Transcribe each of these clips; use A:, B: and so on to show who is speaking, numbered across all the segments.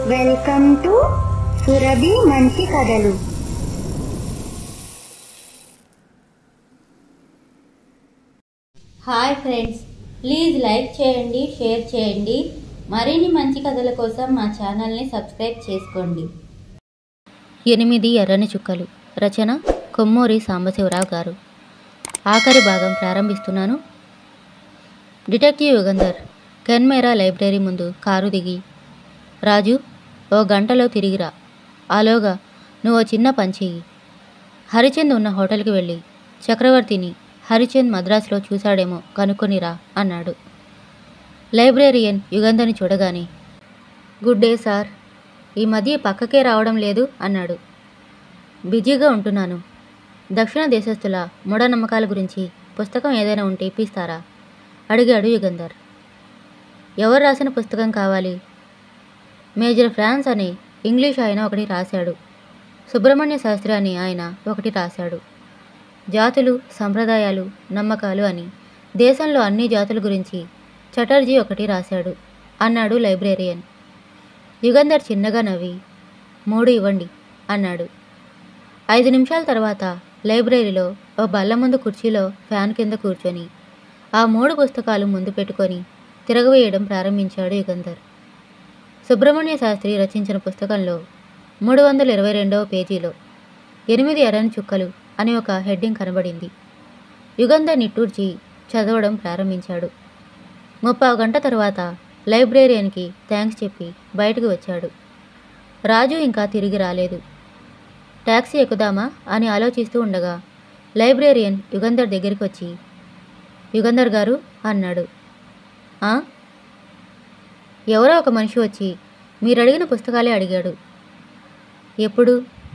A: Welcome to Surabhi మంచి కథలు
B: hi friends please like చేయండి షేర్ చేయండి మరిన్ని మంచి కథల కోసం మా ఛానల్ని సబ్స్క్రైబ్ చేసుకోండి
C: ఎనిమిది ఎర్రని చుక్కలు రచన కొమ్మూరి సాంబశివరావు గారు ఆఖరి భాగం ప్రారంభిస్తున్నాను డిటెక్టివ్ యుగంధర్ కెన్మేరా లైబ్రరీ ముందు కారు దిగి రాజు ఓ గంటలో తిరిగిరా ఆలోగా నువ్వు ఓ చిన్న పని చెయ్యి హరిచంద్ ఉన్న హోటల్కి వెళ్ళి చక్రవర్తిని హరిచంద్ మద్రాసులో చూశాడేమో కనుక్కొనిరా అన్నాడు లైబ్రేరియన్ యుగంధర్ని చూడగానే గుడ్ డే సార్ ఈ మధ్య పక్కకే రావడం లేదు అన్నాడు బిజీగా ఉంటున్నాను దక్షిణ దేశస్థుల మూఢనమ్మకాల గురించి పుస్తకం ఏదైనా ఉంటే ఇప్పిస్తారా అడిగాడు యుగంధర్ ఎవరు రాసిన పుస్తకం కావాలి మేజర్ ఫ్రాన్స్ అని ఇంగ్లీష్ ఆయన ఒకటి రాశాడు సుబ్రహ్మణ్య శాస్త్రి అని ఆయన ఒకటి రాశాడు జాతులు సంప్రదాయాలు నమ్మకాలు అని దేశంలో అన్ని జాతుల గురించి చటర్జీ ఒకటి రాశాడు అన్నాడు లైబ్రేరియన్ యుగంధర్ చిన్నగా నవ్వి మూడు ఇవ్వండి అన్నాడు ఐదు నిమిషాల తర్వాత లైబ్రరీలో ఓ బల్ల ముందు కుర్చీలో ఫ్యాన్ కింద కూర్చొని ఆ మూడు పుస్తకాలు ముందు పెట్టుకొని తిరగవేయడం ప్రారంభించాడు యుగంధర్ సుబ్రహ్మణ్య శాస్త్రి రచించిన పుస్తకంలో మూడు వందల ఇరవై రెండవ పేజీలో ఎనిమిది ఎర్రని చుక్కలు అని ఒక హెడ్డింగ్ కనబడింది యుగంధర్ నిట్టూర్చి చదవడం ప్రారంభించాడు ముప్పావు గంట తర్వాత లైబ్రేరియన్కి థ్యాంక్స్ చెప్పి బయటకు వచ్చాడు రాజు ఇంకా తిరిగి రాలేదు ట్యాక్సీ ఎక్కుదామా అని ఆలోచిస్తూ ఉండగా లైబ్రేరియన్ యుగంధర్ దగ్గరికి వచ్చి యుగంధర్ గారు అన్నాడు "ఆ?" ఎవరో ఒక మనిషి వచ్చి మీరు అడిగిన పుస్తకాలే అడిగాడు ఎప్పుడు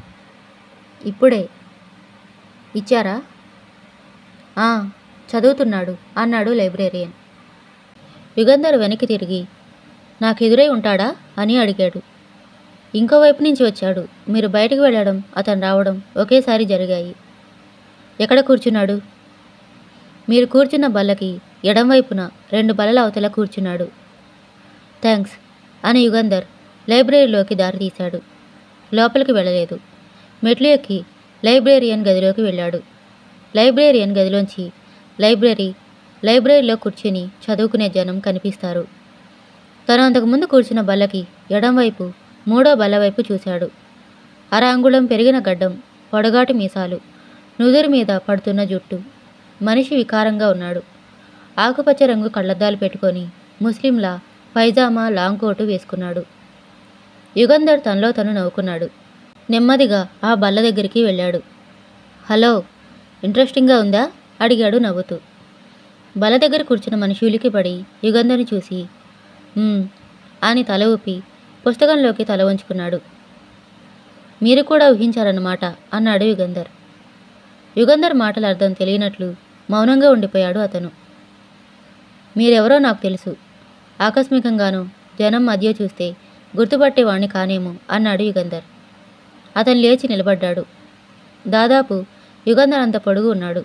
C: ఇప్పుడే ఇచ్చారా "ఆ, చదువుతున్నాడు అన్నాడు లైబ్రేరియన్ యుగంధర్ వెనక్కి తిరిగి నాకు ఎదురై ఉంటాడా అని అడిగాడు ఇంకోవైపు నుంచి వచ్చాడు మీరు బయటకు వెళ్ళడం అతను రావడం ఒకేసారి జరిగాయి ఎక్కడ కూర్చున్నాడు మీరు కూర్చున్న బల్లకి ఎడంవైపున రెండు బల్లల అవతల కూర్చున్నాడు థ్యాంక్స్ అని యుగంధర్ లైబ్రరీలోకి దారి తీశాడు లోపలికి వెళ్ళలేదు మెట్లు ఎక్కి లైబ్రేరియన్ గదిలోకి వెళ్ళాడు లైబ్రేరియన్ గదిలోంచి లైబ్రరీ లైబ్రరీలో కూర్చుని చదువుకునే జనం కనిపిస్తారు తను అంతకుముందు కూర్చున్న బల్లకి ఎడంవైపు మూడో బల్ల వైపు చూశాడు అర అంగుళం పెరిగిన గడ్డం పొడగాటి మీసాలు నుదురు మీద పడుతున్న జుట్టు మనిషి వికారంగా ఉన్నాడు ఆకుపచ్చ రంగు కళ్ళద్దాలు పెట్టుకొని ముస్లింలా పైజామా లాంగ్ కోటు వేసుకున్నాడు యుగంధర్ తనలో తను నవ్వుకున్నాడు నెమ్మదిగా ఆ బల్ల దగ్గరికి వెళ్ళాడు హలో ఇంట్రెస్టింగ్గా ఉందా అడిగాడు నవ్వుతూ బల దగ్గర కూర్చున్న మనిషి ఉలికి పడి యుగంధర్ని చూసి "మ్మ్" అని తల ఊపి పుస్తకంలోకి తల వంచుకున్నాడు మీరు కూడా ఊహించారన్నమాట అన్నాడు యుగంధర్ యుగంధర్ మాటల అర్థం తెలియనట్లు మౌనంగా ఉండిపోయాడు అతను మీరెవరో నాకు తెలుసు ఆకస్మికంగానూ జనం మధ్య చూస్తే గుర్తుపట్టేవాణ్ణి కానేమో అన్నాడు యుగంధర్ అతను లేచి నిలబడ్డాడు దాదాపు యుగంధర్ అంత పొడుగు ఉన్నాడు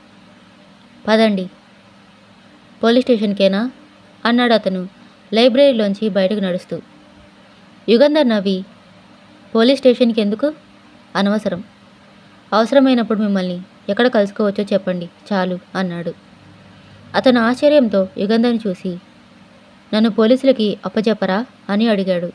C: పదండి పోలీస్ స్టేషన్కేనా అన్నాడు అతను లైబ్రరీలోంచి బయటకు నడుస్తూ యుగంధర్ నవ్వి పోలీస్ స్టేషన్కి ఎందుకు అనవసరం అవసరమైనప్పుడు మిమ్మల్ని ఎక్కడ కలుసుకోవచ్చో చెప్పండి చాలు అన్నాడు అతను ఆశ్చర్యంతో యుగంధర్ని చూసి నన్ను పోలీసులకి అప్పచెప్పరా అని అడిగాడు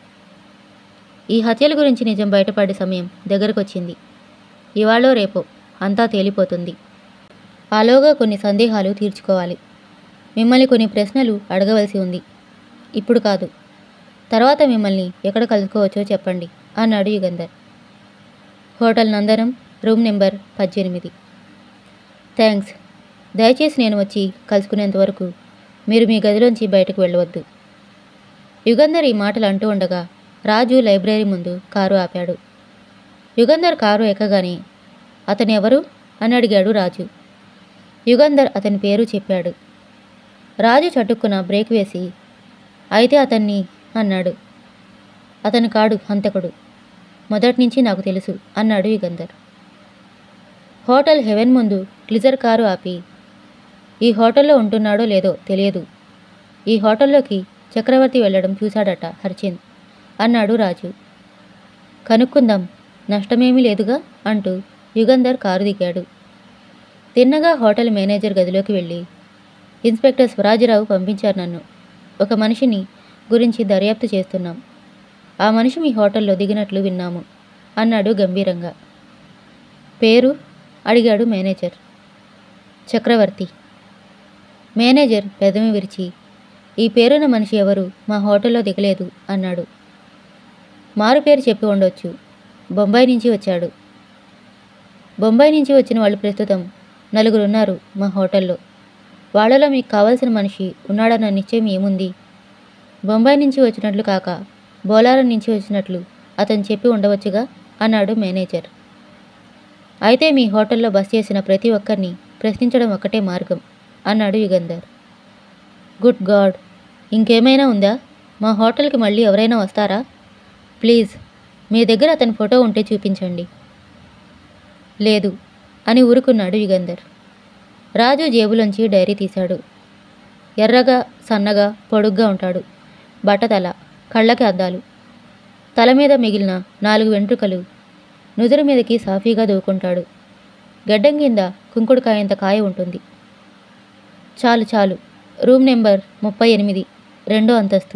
C: ఈ హత్యల గురించి నిజం బయటపడే సమయం దగ్గరకొచ్చింది ఇవాళో రేపో అంతా తేలిపోతుంది ఆలోగా కొన్ని సందేహాలు తీర్చుకోవాలి మిమ్మల్ని కొన్ని ప్రశ్నలు అడగవలసి ఉంది ఇప్పుడు కాదు తర్వాత మిమ్మల్ని ఎక్కడ కలుసుకోవచ్చో చెప్పండి అన్నాడు Yugandhar hotel Nandanam room number పద్దెనిమిది థ్యాంక్స్ దయచేసి నేను వచ్చి కలుసుకునేంత వరకు మీరు మీ గదిలోంచి బయటకు వెళ్ళవద్దు యుగంధర్ ఈ మాటలు అంటూ ఉండగా రాజు లైబ్రరీ ముందు కారు ఆపాడు యుగంధర్ కారు ఎక్కగానే అతను ఎవరు అని అడిగాడు రాజు యుగంధర్ అతని పేరు చెప్పాడు రాజు చటుక్కున బ్రేక్ వేసి అయితే అతన్ని అన్నాడు అతని కాడు హంతకుడు మొదటి నుంచి నాకు తెలుసు అన్నాడు యుగంధర్ హోటల్ హెవెన్ ముందు గ్లిజర్ కారు ఆపి ఈ హోటల్లో ఉంటున్నాడో లేదో తెలియదు ఈ హోటల్లోకి చక్రవర్తి వెళ్ళడం చూశాడట హరిచంద్ అన్నాడు రాజు కనుక్కుందాం నష్టమేమీ లేదుగా అంటూ యుగంధర్ కారు దిగాడు తిన్నగా హోటల్ మేనేజర్ గదిలోకి వెళ్ళి ఇన్స్పెక్టర్ స్వరాజరావు పంపించారు నన్ను ఒక మనిషిని గురించి దర్యాప్తు చేస్తున్నాం ఆ మనిషి మీ హోటల్లో దిగినట్లు విన్నాము అన్నాడు గంభీరంగా పేరు అడిగాడు మేనేజర్ చక్రవర్తి మేనేజర్ పెదవి విరిచి ఈ పేరున్న మనిషి ఎవరు మా హోటల్లో దిగలేదు అన్నాడు మారు పేరు చెప్పి ఉండొచ్చు బొంబాయి నుంచి వచ్చాడు బొంబాయి నుంచి వచ్చిన వాళ్ళు ప్రస్తుతం నలుగురు ఉన్నారు మా హోటల్లో వాళ్ళలో మీకు కావాల్సిన మనిషి ఉన్నాడన్న నిశ్చయం ఏముంది బొంబాయి నుంచి వచ్చినట్లు కాక బోలారం నుంచి వచ్చినట్లు అతను చెప్పి ఉండవచ్చుగా అన్నాడు మేనేజర్ అయితే మీ హోటల్లో బస్ చేసిన ప్రతి ఒక్కరిని ప్రశ్నించడం ఒక్కటే మార్గం అన్నాడు యుగంధర్ గుడ్ గాడ్ ఇంకేమైనా ఉందా మా హోటల్కి మళ్ళీ ఎవరైనా వస్తారా ప్లీజ్ మీ దగ్గర అతని ఫోటో ఉంటే చూపించండి లేదు అని ఊరుకున్నాడు యుగంధర్ రాజు జేబులోంచి డైరీ తీశాడు ఎర్రగా సన్నగా పొడుగ్గా ఉంటాడు బట్టతల కళ్ళకి అద్దాలు తల మీద మిగిలిన నాలుగు వెంట్రుకలు నుదురు మీదకి సాఫీగా దూకుంటాడు గడ్డం కింద కుంకుడుకాయంత కాయ ఉంటుంది చాలు చాలు రూమ్ నెంబర్ ముప్పై ఎనిమిది రెండో అంతస్తు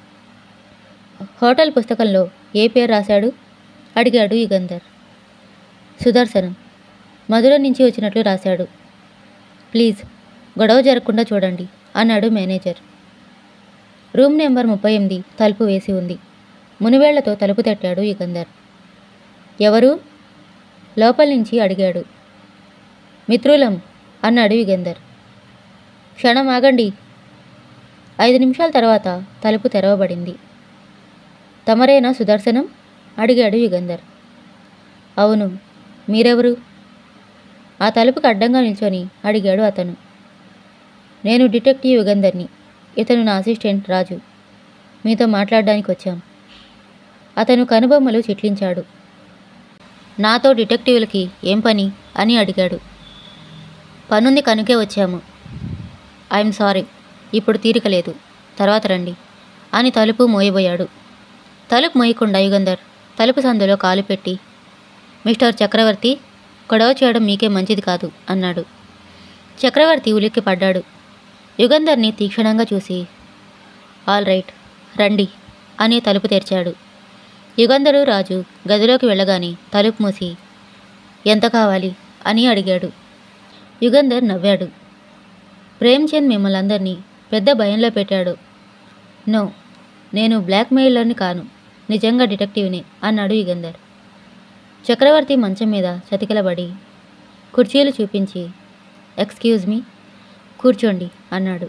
C: హోటల్ పుస్తకంలో ఏ పేరు రాశాడు అడిగాడు యుగంధర్ సుదర్శనం మధుర నుంచి వచ్చినట్లు రాశాడు ప్లీజ్ గొడవ జరగకుండా చూడండి అన్నాడు మేనేజర్ రూమ్ నెంబర్ ముప్పై ఎనిమిది తలుపు వేసి ఉంది మునివేళ్లతో తలుపు తట్టాడు యుగంధర్ ఎవరు లోపల నుంచి అడిగాడు మిత్రులం అన్నాడు యుగంధర్ క్షణం ఆగండి ఐదు నిమిషాల తర్వాత తలుపు తెరవబడింది తమరేనా సుదర్శనం అడిగాడు యుగంధర్ అవును మీరెవరు ఆ తలుపుకి అడ్డంగా నిల్చొని అడిగాడు అతను నేను డిటెక్టివ్ యుగంధర్ని ఇతను నా అసిస్టెంట్ రాజు మీతో మాట్లాడడానికి వచ్చాం అతను కనుబొమ్మలు చిట్లించాడు నాతో డిటెక్టివ్లకి ఏం పని అని అడిగాడు పనుంది కనుకే వచ్చాము ఐఎమ్ సారీ ఇప్పుడు తీరిక లేదు తర్వాత రండి అని తలుపు మోయబోయాడు తలుపు మోయకుండా యుగంధర్ తలుపు సందులో కాలు పెట్టి మిస్టర్ చక్రవర్తి గొడవ చేయడం మీకే మంచిది కాదు అన్నాడు చక్రవర్తి ఉలిక్కి పడ్డాడు యుగంధర్ని తీక్షణంగా చూసి ఆల్ రైట్ రండి అని తలుపు తెరిచాడు యుగంధరు రాజు గదిలోకి వెళ్ళగానే తలుపు మూసి ఎంత కావాలి అని అడిగాడు యుగంధర్ నవ్వాడు ప్రేమ్చంద్ మిమ్మల్ని అందరినీ పెద్ద భయంలో పెట్టాడు నో నేను బ్లాక్మెయిలర్ని కాను నిజంగా డిటెక్టివ్ని అన్నాడు యుగంధర్ చక్రవర్తి మంచం మీద చతికిలబడి కుర్చీలు చూపించి ఎక్స్క్యూజ్ మీ కూర్చోండి అన్నాడు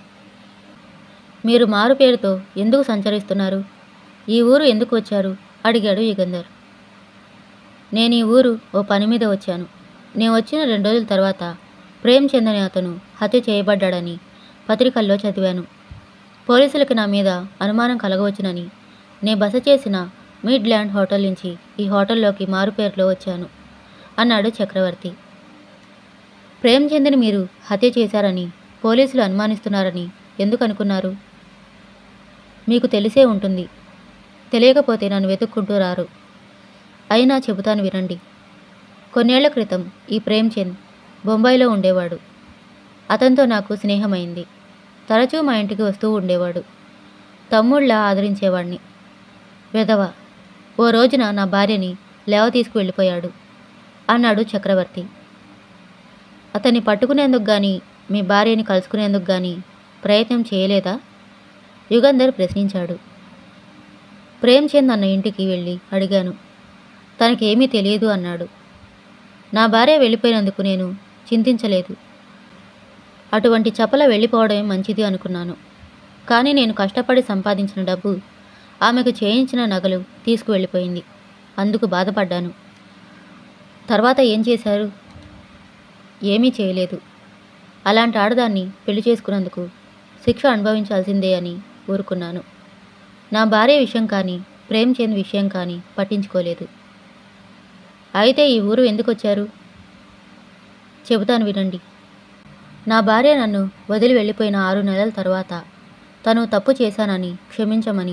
C: మీరు మారు పేరుతో ఎందుకు సంచరిస్తున్నారు ఈ ఊరు ఎందుకు వచ్చారు అడిగాడు యుగంధర్ నేను ఈ ఊరు ఓ పని మీద వచ్చాను నేను వచ్చిన రెండు రోజుల తర్వాత ప్రేమ్చంద్ అనే అతను హత్య చేయబడ్డాడని పత్రికల్లో చదివాను పోలీసులకు నా మీద అనుమానం కలగవచ్చునని నే బస చేసిన మిడ్ ల్యాండ్ హోటల్ నుంచి ఈ హోటల్లోకి మారుపేరులో వచ్చాను అన్నాడు చక్రవర్తి ప్రేమ్చంద్ని మీరు హత్య చేశారని పోలీసులు అనుమానిస్తున్నారని ఎందుకు అనుకున్నారు మీకు తెలిసే ఉంటుంది తెలియకపోతే నన్ను వెతుక్కుంటూ రారు అయినా చెబుతాను వినండి కొన్నేళ్ల క్రితం ఈ ప్రేమ్చంద్ బొంబాయిలో ఉండేవాడు అతనితో నాకు స్నేహమైంది తరచూ మా ఇంటికి వస్తూ ఉండేవాడు తమ్ముళ్ళ ఆదరించేవాడిని వెధవ ఓ రోజున నా భార్యని లేవ తీసుకువెళ్ళిపోయాడు అన్నాడు చక్రవర్తి అతన్ని పట్టుకునేందుకు గాని మీ భార్యని కలుసుకునేందుకు గాని ప్రయత్నం చేయలేదా యుగంధర్ ప్రశ్నించాడు ప్రేమ్చంద్ అన్న ఇంటికి వెళ్ళి అడిగాను తనకేమీ తెలియదు అన్నాడు నా భార్య వెళ్ళిపోయినందుకు నేను చింతించలేదు అటువంటి చపల వెళ్ళిపోవడమే మంచిది అనుకున్నాను కానీ నేను కష్టపడి సంపాదించిన డబ్బు ఆమెకు చేయించిన నగలు తీసుకువెళ్ళిపోయింది అందుకు బాధపడ్డాను తర్వాత ఏం చేశారు ఏమీ చేయలేదు అలాంటి ఆడదాన్ని పెళ్లి చేసుకున్నందుకు శిక్ష అనుభవించాల్సిందే అని ఊరుకున్నాను నా భార్య విషయం కానీ ప్రేమ్చంద్ విషయం కానీ పట్టించుకోలేదు అయితే ఈ ఊరు ఎందుకు వచ్చారు చెబుతాను వినండి నా భార్య నన్ను వదిలి వెళ్ళిపోయిన ఆరు నెలల తర్వాత తను తప్పు చేశానని క్షమించమని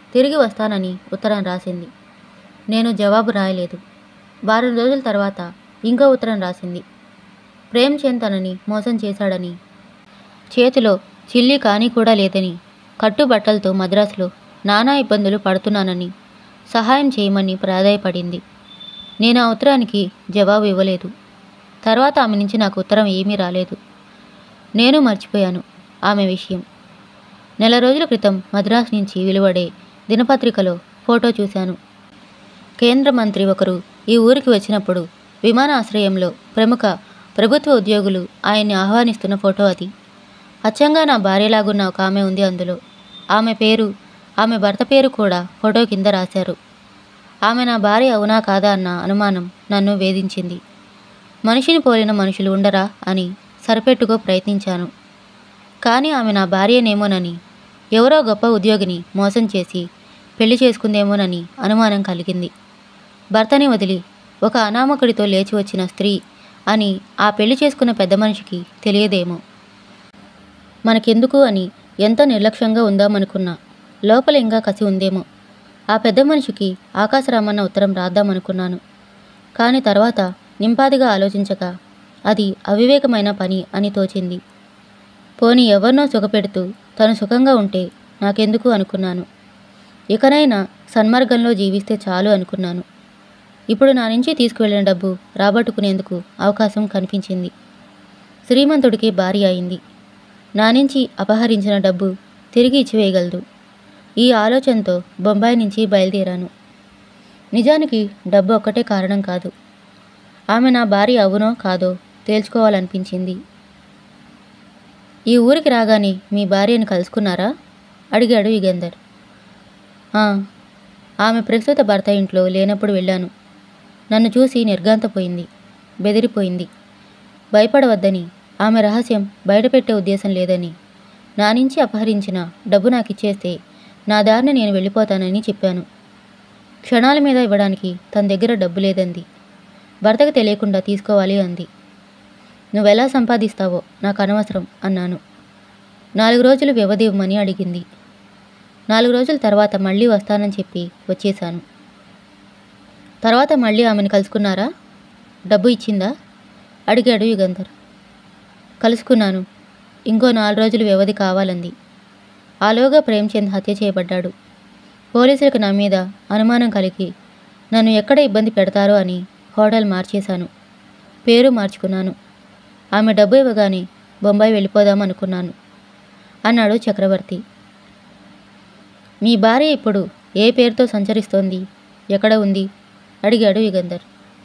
C: తిరిగి వస్తానని ఉత్తరం రాసింది నేను జవాబు రాయలేదు వారం రోజుల తర్వాత ఇంకో ఉత్తరం రాసింది ప్రేమ్ చంద్ తనని మోసం చేశాడని చేతిలో చిల్లి కానీ కూడా లేదని కట్టుబట్టలతో మద్రాసులో నానా ఇబ్బందులు పడుతున్నానని సహాయం చేయమని ప్రాధాయపడింది నేను ఆ ఉత్తరానికి జవాబు ఇవ్వలేదు తర్వాత ఆమె నుంచి నాకు ఉత్తరం ఏమీ రాలేదు నేను మర్చిపోయాను ఆమె విషయం నెల రోజుల క్రితం మద్రాసు నుంచి వెలువడే దినపత్రికలో ఫోటో చూశాను కేంద్ర మంత్రి ఒకరు ఈ ఊరికి వచ్చినప్పుడు విమానాశ్రయంలో ప్రముఖ ప్రభుత్వ ఉద్యోగులు ఆయన్ని ఆహ్వానిస్తున్న ఫోటో అది అచ్చంగా నా భార్యలాగున్న ఒక ఆమె ఉంది అందులో ఆమె పేరు ఆమె భర్త పేరు కూడా ఫోటో కింద రాశారు ఆమె నా భార్య అవునా కాదా అన్న అనుమానం నన్ను వేధించింది మనిషిని పోలిన మనుషులు ఉండరా అని సరిపెట్టుకో ప్రయత్నించాను కానీ ఆమె నా భార్యనేమోనని ఎవరో గొప్ప ఉద్యోగిని మోసం చేసి పెళ్లి చేసుకుందేమోనని అనుమానం కలిగింది భర్తని వదిలి ఒక అనామకుడితో లేచి వచ్చిన స్త్రీ అని ఆ పెళ్లి చేసుకున్న పెద్ద మనిషికి తెలియదేమో మనకెందుకు అని ఎంత నిర్లక్ష్యంగా ఉందామనుకున్నా లోపల ఇంకా కసి ఉందేమో ఆ పెద్ద మనిషికి ఆకాశరామన్న ఉత్తరం రాద్దామనుకున్నాను కానీ తర్వాత నింపాదిగా ఆలోచించగా అది అవివేకమైన పని అని తోచింది పోని ఎవరినో సుఖపెడుతూ తను సుఖంగా ఉంటే నాకెందుకు అనుకున్నాను ఇకనైనా సన్మార్గంలో జీవిస్తే చాలు అనుకున్నాను ఇప్పుడు నా నుంచి తీసుకువెళ్ళిన డబ్బు రాబట్టుకునేందుకు అవకాశం కనిపించింది శ్రీమంతుడికి భార్య అయింది నా నుంచి అపహరించిన డబ్బు తిరిగి ఇచ్చివేయగలదు ఈ ఆలోచనతో బొంబాయి నుంచి బయలుదేరాను నిజానికి డబ్బు ఒక్కటే కారణం కాదు ఆమె నా భార్య అవునో కాదో తేల్చుకోవాలనిపించింది ఈ ఊరికి రాగానే మీ భార్యను కలుసుకున్నారా అడిగాడు యుగంధర్ "ఆ, ఆమె ప్రస్తుత భర్త ఇంట్లో లేనప్పుడు వెళ్ళాను నన్ను చూసి నిర్గాంతపోయింది బెదిరిపోయింది భయపడవద్దని ఆమె రహస్యం బయటపెట్టే ఉద్దేశం లేదని నా నుంచి అపహరించిన డబ్బు నాకు ఇచ్చేస్తే నా దారిని నేను వెళ్ళిపోతానని చెప్పాను క్షణాల మీద ఇవ్వడానికి తన దగ్గర డబ్బు లేదంది భర్తకు తెలియకుండా తీసుకోవాలి అంది నువ్వెలా సంపాదిస్తావో నాకు అనవసరం అన్నాను నాలుగు రోజులు వ్యవధి ఇవ్వమని అడిగింది నాలుగు రోజుల తర్వాత మళ్ళీ వస్తానని చెప్పి వచ్చేశాను తర్వాత మళ్ళీ ఆమెను కలుసుకున్నారా డబ్బు ఇచ్చిందా అడిగాడు యుగంధర్ కలుసుకున్నాను ఇంకో నాలుగు రోజులు వ్యవధి కావాలంది ఆలోగా ప్రేమ్చంద్ హత్య చేయబడ్డాడు పోలీసులకు నా మీద అనుమానం కలిగి నన్ను ఎక్కడ ఇబ్బంది పెడతారో అని హోటల్ మార్చేశాను పేరు మార్చుకున్నాను ఆమె డబ్బు ఇవ్వగానే బొంబాయి వెళ్ళిపోదాం అనుకున్నాను అన్నాడు చక్రవర్తి మీ భార్య ఇప్పుడు ఏ పేరుతో సంచరిస్తోంది ఎక్కడ ఉంది అడిగాడు యుగంధర్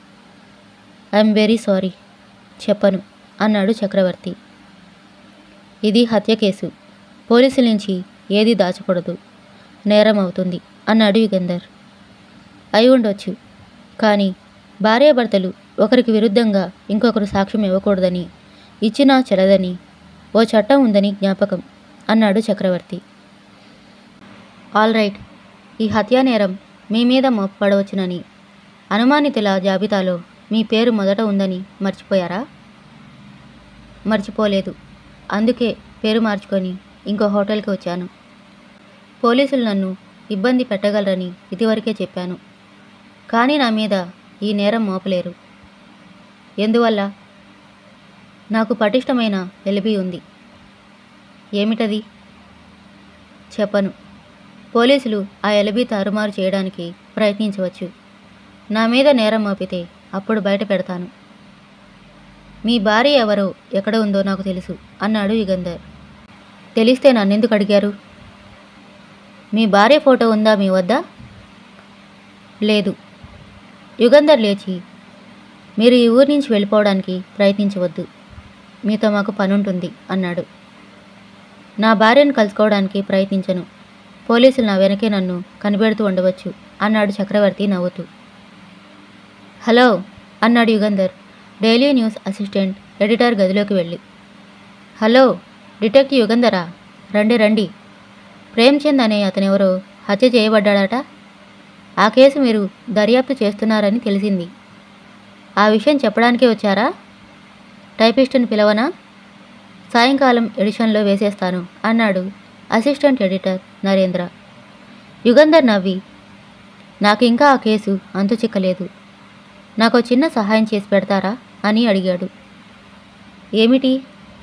C: ఐఎమ్ వెరీ సారీ చెప్పను అన్నాడు చక్రవర్తి ఇది హత్య కేసు పోలీసుల నుంచి ఏది దాచకూడదు నేరం అవుతుంది అన్నాడు యుగంధర్ అయి ఉండొచ్చు కానీ భార్యాభర్తలు ఒకరికి విరుద్ధంగా ఇంకొకరు సాక్ష్యం ఇవ్వకూడదని ఇచ్చినా చెల్లదని ఓ చట్టం ఉందని జ్ఞాపకం అన్నాడు చక్రవర్తి ఆల్ రైట్ ఈ హత్యా నేరం మీ మీద మోపడవచ్చునని అనుమానితుల జాబితాలో మీ పేరు మొదట ఉందని మర్చిపోయారా మర్చిపోలేదు అందుకే పేరు మార్చుకొని ఇంకో హోటల్కి వచ్చాను పోలీసులు నన్ను ఇబ్బంది పెట్టగలరని ఇదివరకే చెప్పాను కానీ నా మీద ఈ నేరం మోపలేరు ఎందువల్ల నాకు పటిష్టమైన ఎలిబి ఉంది ఏమిటది చెప్పను పోలీసులు ఆ ఎలిబి తారుమారు చేయడానికి ప్రయత్నించవచ్చు నా మీద నేరం మోపితే అప్పుడు బయట పెడతాను మీ భార్య ఎవరో ఎక్కడ ఉందో నాకు తెలుసు అన్నాడు యుగంధర్ తెలిస్తే నన్నెందుకు అడిగారు మీ భార్య ఫోటో ఉందా మీ వద్ద లేదు యుగంధర్ లేచి మీరు ఈ ఊరి నుంచి వెళ్ళిపోవడానికి ప్రయత్నించవద్దు మీతో మాకు పనుంటుంది అన్నాడు నా భార్యను కలుసుకోవడానికి ప్రయత్నించను పోలీసులు నా వెనకే నన్ను కనిపెడుతూ ఉండవచ్చు అన్నాడు చక్రవర్తి నవ్వుతూ హలో అన్నాడు Yugandhar daily news assistant editor గదిలోకి వెళ్ళి హలో డిటెక్టివ్ యుగంధరా రండి రండి ప్రేమ్చంద్ అనే అతనెవరో హత్య చేయబడ్డాడట ఆ కేసు మీరు దర్యాప్తు చేస్తున్నారని తెలిసింది ఆ విషయం చెప్పడానికే వచ్చారా టైపిస్టుని పిలవనా సాయంకాలం ఎడిషన్లో వేసేస్తాను అన్నాడు అసిస్టెంట్ ఎడిటర్ నరేంద్ర యుగంధర్ నవ్వి నాకు ఇంకా ఆ కేసు అంతు చిక్కలేదు నాకు చిన్న సహాయం చేసి పెడతారా అని అడిగాడు ఏమిటి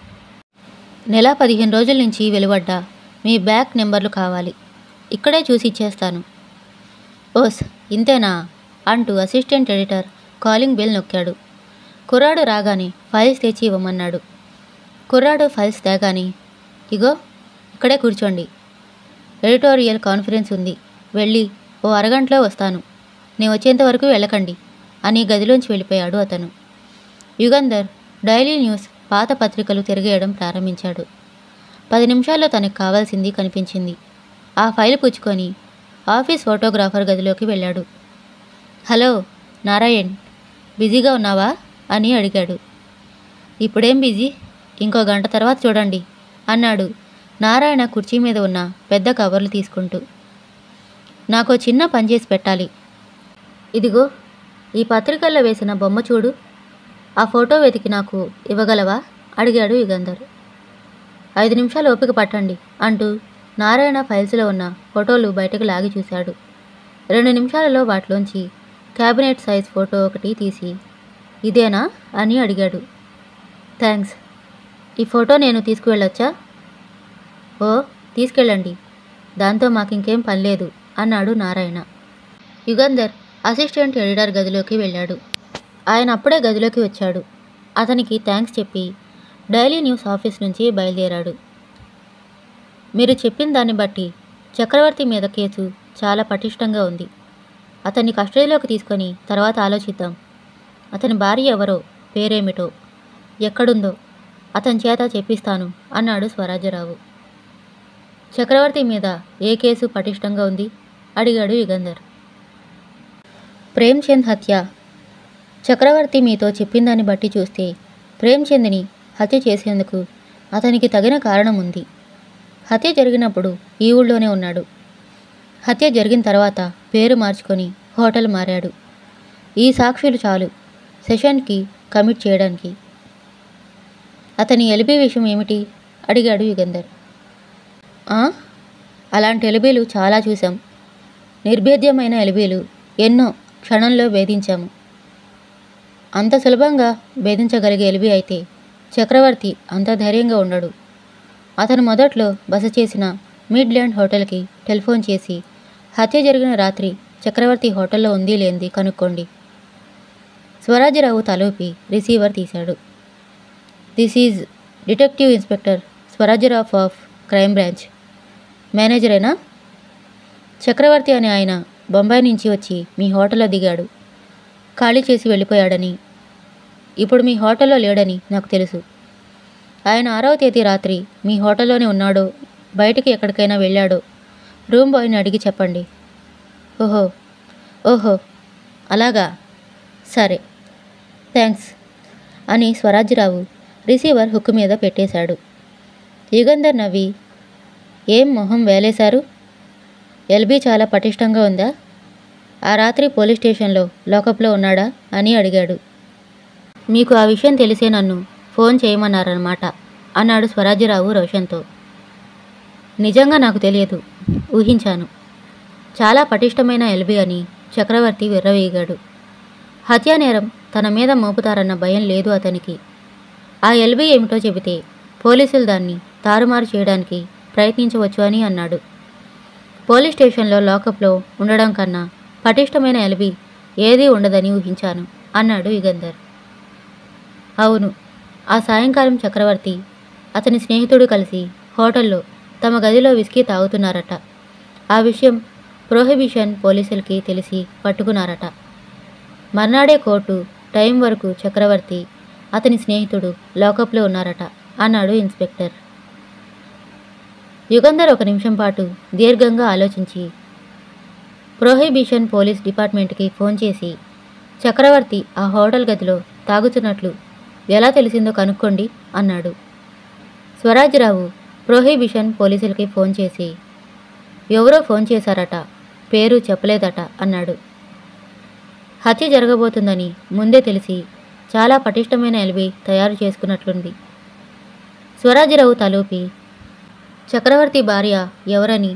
C: నెల పదిహేను రోజుల నుంచి వెలువడ్డ మీ బ్యాక్ నెంబర్లు కావాలి ఇక్కడే చూసి ఇచ్చేస్తాను ఓస్ ఇంతేనా అంటూ అసిస్టెంట్ ఎడిటర్ కాలింగ్ బెల్ నొక్కాడు కుర్రాడు రాగానే ఫైల్స్ తెచ్చి ఇవ్వమన్నాడు కుర్రాడు ఫైల్స్ తేగానే ఇగో ఇక్కడే కూర్చోండి ఎడిటోరియల్ కాన్ఫరెన్స్ ఉంది వెళ్ళి ఓ అరగంటలో వస్తాను నేను వచ్చేంత వరకు వెళ్ళకండి అని గదిలోంచి వెళ్ళిపోయాడు అతను యుగంధర్ డైలీ న్యూస్ పాత పత్రికలు తిరిగేయడం ప్రారంభించాడు పది నిమిషాల్లో తనకు కావాల్సింది కనిపించింది ఆ ఫైల్ పుచ్చుకొని ఆఫీస్ ఫోటోగ్రాఫర్ గదిలోకి వెళ్ళాడు హలో నారాయణ్ బిజీగా ఉన్నావా అని అడిగాడు ఇప్పుడేం బిజీ ఇంకో గంట తర్వాత చూడండి అన్నాడు నారాయణ కుర్చీ మీద ఉన్న పెద్ద కవర్లు తీసుకుంటూ నాకు చిన్న పని చేసి పెట్టాలి ఇదిగో ఈ పత్రికల్లో వేసిన బొమ్మ చూడు ఆ ఫోటో వెతికి నాకు ఇవ్వగలవా అడిగాడు యుగంధర్ ఐదు నిమిషాలు ఓపిక పట్టండి అంటూ నారాయణ ఫైల్స్లో ఉన్న ఫోటోలు బయటకు లాగి చూశాడు రెండు నిమిషాలలో వాటిలోంచి క్యాబినెట్ సైజ్ ఫోటో ఒకటి తీసి ఇదేనా అని అడిగాడు థ్యాంక్స్ ఈ ఫోటో నేను తీసుకువెళ్ళొచ్చా ఓ తీసుకెళ్ళండి దాంతో మాకింకేం పని లేదు అన్నాడు నారాయణ యుగంధర్ అసిస్టెంట్ ఎడిటర్ గదిలోకి వెళ్ళాడు ఆయన అప్పుడే గదిలోకి వచ్చాడు అతనికి థ్యాంక్స్ చెప్పి డైలీ న్యూస్ ఆఫీస్ నుంచి బయలుదేరాడు మీరు చెప్పిన దాన్ని బట్టి చక్రవర్తి మీద కేసు చాలా పటిష్టంగా ఉంది అతన్ని కస్టడీలోకి తీసుకొని తర్వాత ఆలోచిద్దాం అతని భార్య ఎవరో పేరేమిటో ఎక్కడుందో అతని చేత చెప్పిస్తాను అన్నాడు స్వరాజ్యరావు చక్రవర్తి మీద ఏ కేసు పటిష్టంగా ఉంది అడిగాడు యుగంధర్ ప్రేమ్చంద్ హత్య చక్రవర్తి మీతో చెప్పిందాన్ని బట్టి చూస్తే ప్రేమ్చంద్ని హత్య చేసేందుకు అతనికి తగిన కారణం ఉంది హత్య జరిగినప్పుడు ఈ ఊళ్ళోనే ఉన్నాడు హత్య జరిగిన తర్వాత పేరు మార్చుకొని హోటల్ మారాడు ఈ సాక్షులు చాలు సెషన్కి కమిట్ చేయడానికి అతని ఎలిబి విషయం ఏమిటి అడిగాడు యుగంధర్ "ఆ? అలాంటి ఎలిబీలు చాలా చూసాం నిర్భేద్యమైన ఎలిబీలు ఎన్నో క్షణంలో భేదించాము అంత సులభంగా భేదించగలిగే ఎలిబి అయితే చక్రవర్తి అంత ధైర్యంగా ఉండడు అతను మొదట్లో బస చేసిన మిడ్ల్యాండ్ హోటల్కి టెలిఫోన్ చేసి హత్య జరిగిన రాత్రి చక్రవర్తి హోటల్లో ఉంది లేనిది కనుక్కోండి స్వరాజ్యరావు తలూపి రిసీవర్ తీశాడు this is detective inspector Swarajyarao of crime branch మేనేజరేనా చక్రవర్తి అనే ఆయన బొంబాయి నుంచి వచ్చి మీ హోటల్లో దిగాడు ఖాళీ చేసి వెళ్ళిపోయాడని ఇప్పుడు మీ హోటల్లో లేడని నాకు తెలుసు ఆయన ఆరవ తేదీ రాత్రి మీ హోటల్లోనే ఉన్నాడో బయటికి ఎక్కడికైనా వెళ్ళాడో రూమ్ బాయ్ని అడిగి చెప్పండి ఓహో ఓహో అలాగా సరే థ్యాంక్స్ అని స్వరాజ్యరావు రిసీవర్ హుక్కు మీద పెట్టేశాడు యుగంధర్ నవ్వి ఏం మొహం వేలేశారు ఎల్బీ చాలా పటిష్టంగా ఉందా ఆ రాత్రి పోలీస్ స్టేషన్లో లాకప్లో ఉన్నాడా అని అడిగాడు మీకు ఆ విషయం తెలిసే నన్ను ఫోన్ చేయమన్నారన్నమాట అన్నాడు స్వరాజ్యరావు రోషన్తో నిజంగా నాకు తెలియదు ఊహించాను చాలా పటిష్టమైన ఎల్బీ అని చక్రవర్తి విర్రవీగాడు హత్యానేరం తన మీద మోపుతారన్న భయం లేదు అతనికి ఆ ఎల్బీ ఏమిటో చెబితే పోలీసులు దాన్ని తారుమారు చేయడానికి ప్రయత్నించవచ్చు అని అన్నాడు పోలీస్ స్టేషన్లో లాకప్లో ఉండడం కన్నా పటిష్టమైన ఎల్బీ ఏదీ ఉండదని ఊహించాను అన్నాడు యుగంధర్ అవును ఆ సాయంకాలం చక్రవర్తి అతని స్నేహితుడు కలిసి హోటల్లో తమ గదిలో విస్కీ తాగుతున్నారట ఆ విషయం ప్రొహిబిషన్ పోలీసులకి తెలిసి పట్టుకున్నారట మర్నాడే కోర్టు టైం వరకు చక్రవర్తి అతని స్నేహితుడు లాకప్లో ఉన్నారట అన్నాడు ఇన్స్పెక్టర్ యుగంధర్ ఒక నిమిషం పాటు దీర్ఘంగా ఆలోచించి ప్రొహిబిషన్ పోలీస్ డిపార్ట్మెంట్కి ఫోన్ చేసి చక్రవర్తి ఆ హోటల్ గదిలో తాగుతున్నట్లు ఎలా తెలిసిందో కనుక్కోండి అన్నాడు స్వరాజ్యరావు ప్రొహిబిషన్ పోలీసులకి ఫోన్ చేసి ఎవరో ఫోన్ చేశారట పేరు చెప్పలేదట అన్నాడు హత్య జరగబోతుందని ముందే తెలిసి చాలా పటిష్టమైన ఎల్బీ తయారు చేసుకున్నట్లుంది స్వరాజ్యరావు తలూపి చక్రవర్తి భార్య ఎవరని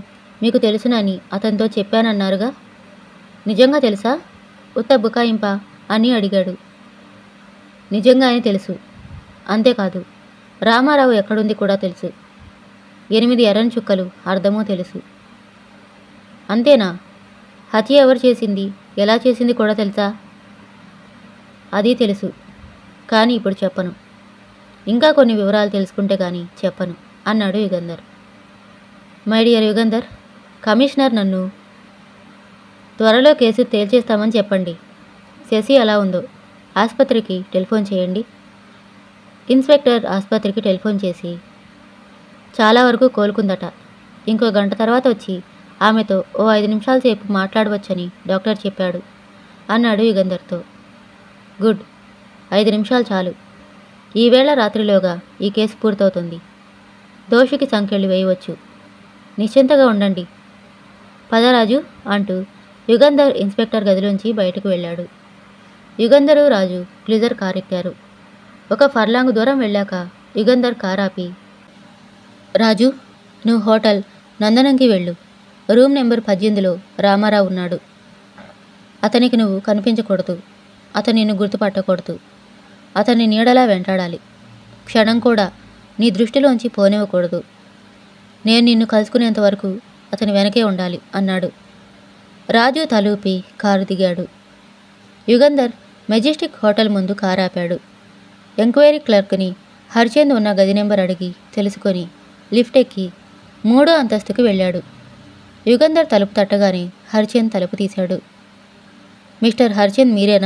C: మీకు తెలుసునని అతనితో చెప్పానన్నారుగా నిజంగా తెలుసా ఉత్త బుకాయింపా అని అడిగాడు నిజంగానే తెలుసు అంతేకాదు రామారావు ఎక్కడుంది కూడా తెలుసు ఎనిమిది ఎర్రని చుక్కలు అర్థమో తెలుసు అంతేనా హత్య ఎవరు చేసింది ఎలా చేసింది కూడా తెలుసా అది తెలుసు కానీ ఇప్పుడు చెప్పను ఇంకా కొన్ని వివరాలు తెలుసుకుంటే కానీ చెప్పను అన్నాడు Yugandhar my dear Yugandhar commissioner నన్ను త్వరలో కేసు తేల్చేస్తామని చెప్పండి శశి ఎలా ఉందో ఆసుపత్రికి టెలిఫోన్ చేయండి ఇన్స్పెక్టర్ ఆసుపత్రికి టెలిఫోన్ చేసి చాలా వరకు కోలుకుందట ఇంకో గంట తర్వాత వచ్చి ఆమెతో ఓ ఐదు నిమిషాల సేపు మాట్లాడవచ్చని డాక్టర్ చెప్పాడు అన్నాడు యుగంధర్తో గుడ్ ఐదు నిమిషాలు చాలు ఈవేళ రాత్రిలోగా ఈ కేసు పూర్తవుతుంది దోషికి సంఖ్యలు వేయవచ్చు నిశ్చింతగా ఉండండి పదరాజు అంటూ యుగంధర్ ఇన్స్పెక్టర్ గదిలోంచి బయటకు వెళ్ళాడు యుగంధరు రాజు క్లిజర్ కార్ ఎక్కారు ఒక ఫర్లాంగ్ దూరం వెళ్ళాక యుగంధర్ కార్ ఆపి రాజు నువ్వు హోటల్ నందనంకి వెళ్ళు రూమ్ నెంబర్ పద్దెనిమిదిలో రామారావు ఉన్నాడు అతనికి నువ్వు కనిపించకూడదు అతను నిన్ను గుర్తుపట్టకూడదు అతన్ని నీడలా వెంటాడాలి క్షణం కూడా నీ దృష్టిలోంచి పోనివ్వకూడదు నేను నిన్ను కలుసుకునేంత వరకు అతని వెనకే ఉండాలి అన్నాడు రాజు తలూపి కారు దిగాడు యుగంధర్ మెజెస్టిక్ హోటల్ ముందు కారు ఆపాడు ఎంక్వైరీ క్లర్క్ని హర్చంద్ ఉన్న గది నెంబర్ అడిగి తెలుసుకొని లిఫ్ట్ ఎక్కి మూడో అంతస్తుకు వెళ్ళాడు యుగంధర్ తలుపు తట్టగానే హర్చంద్ తలుపు తీశాడు మిస్టర్ హర్చంద్ మీరేనా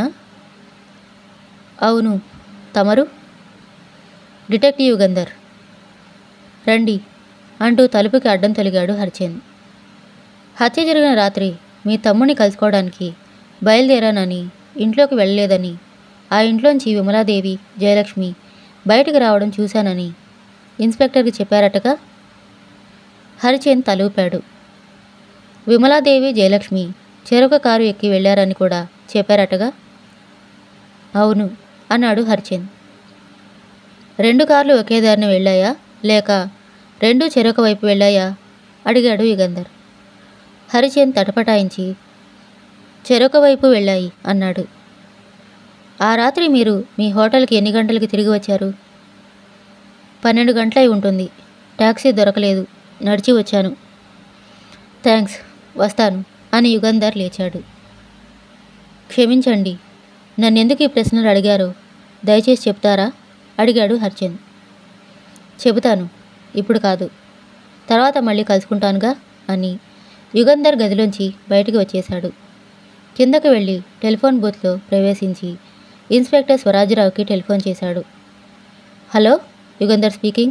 C: అవును తమరు డిటెక్టివ్ యుగంధర్ రండి అంటూ తలుపుకి అడ్డం తొలిగాడు హర్చంద్ హత్య జరిగిన రాత్రి మీ తమ్ముడిని కలుసుకోవడానికి బయలుదేరానని ఇంట్లోకి వెళ్ళలేదని ఆ ఇంట్లోంచి విమలాదేవి జయలక్ష్మి బయటికి రావడం చూశానని ఇన్స్పెక్టర్కి చెప్పారటగా హరిచంద్ తలూపాడు విమలాదేవి జయలక్ష్మి చెరొక కారు ఎక్కి వెళ్ళారని కూడా చెప్పారటగా అవును అన్నాడు హరిచంద్ రెండు కార్లు ఒకే దారిన వెళ్ళాయా లేక రెండు చెరొక వైపు వెళ్ళాయా అడిగాడు యుగంధర్ హరిచంద్ తటపటాయించి చెరొక వైపు వెళ్ళాయి అన్నాడు ఆ రాత్రి మీరు మీ హోటల్కి ఎన్ని గంటలకి తిరిగి వచ్చారు పన్నెండు గంటలై ఉంటుంది ట్యాక్సీ దొరకలేదు నడిచి వచ్చాను థ్యాంక్స్ వస్తాను అని యుగంధర్ లేచాడు క్షమించండి నన్నెందుకు ఈ ప్రశ్నలు అడిగారో దయచేసి చెప్తారా అడిగాడు హర్చంద్ చెబుతాను ఇప్పుడు కాదు తర్వాత మళ్ళీ కలుసుకుంటానుగా అని యుగంధర్ గదిలోంచి బయటికి వచ్చేశాడు కిందకు వెళ్ళి టెలిఫోన్ బూత్లో ప్రవేశించి ఇన్స్పెక్టర్ స్వరాజ్రావుకి టెలిఫోన్ చేశాడు హలో యుగంధర్ స్పీకింగ్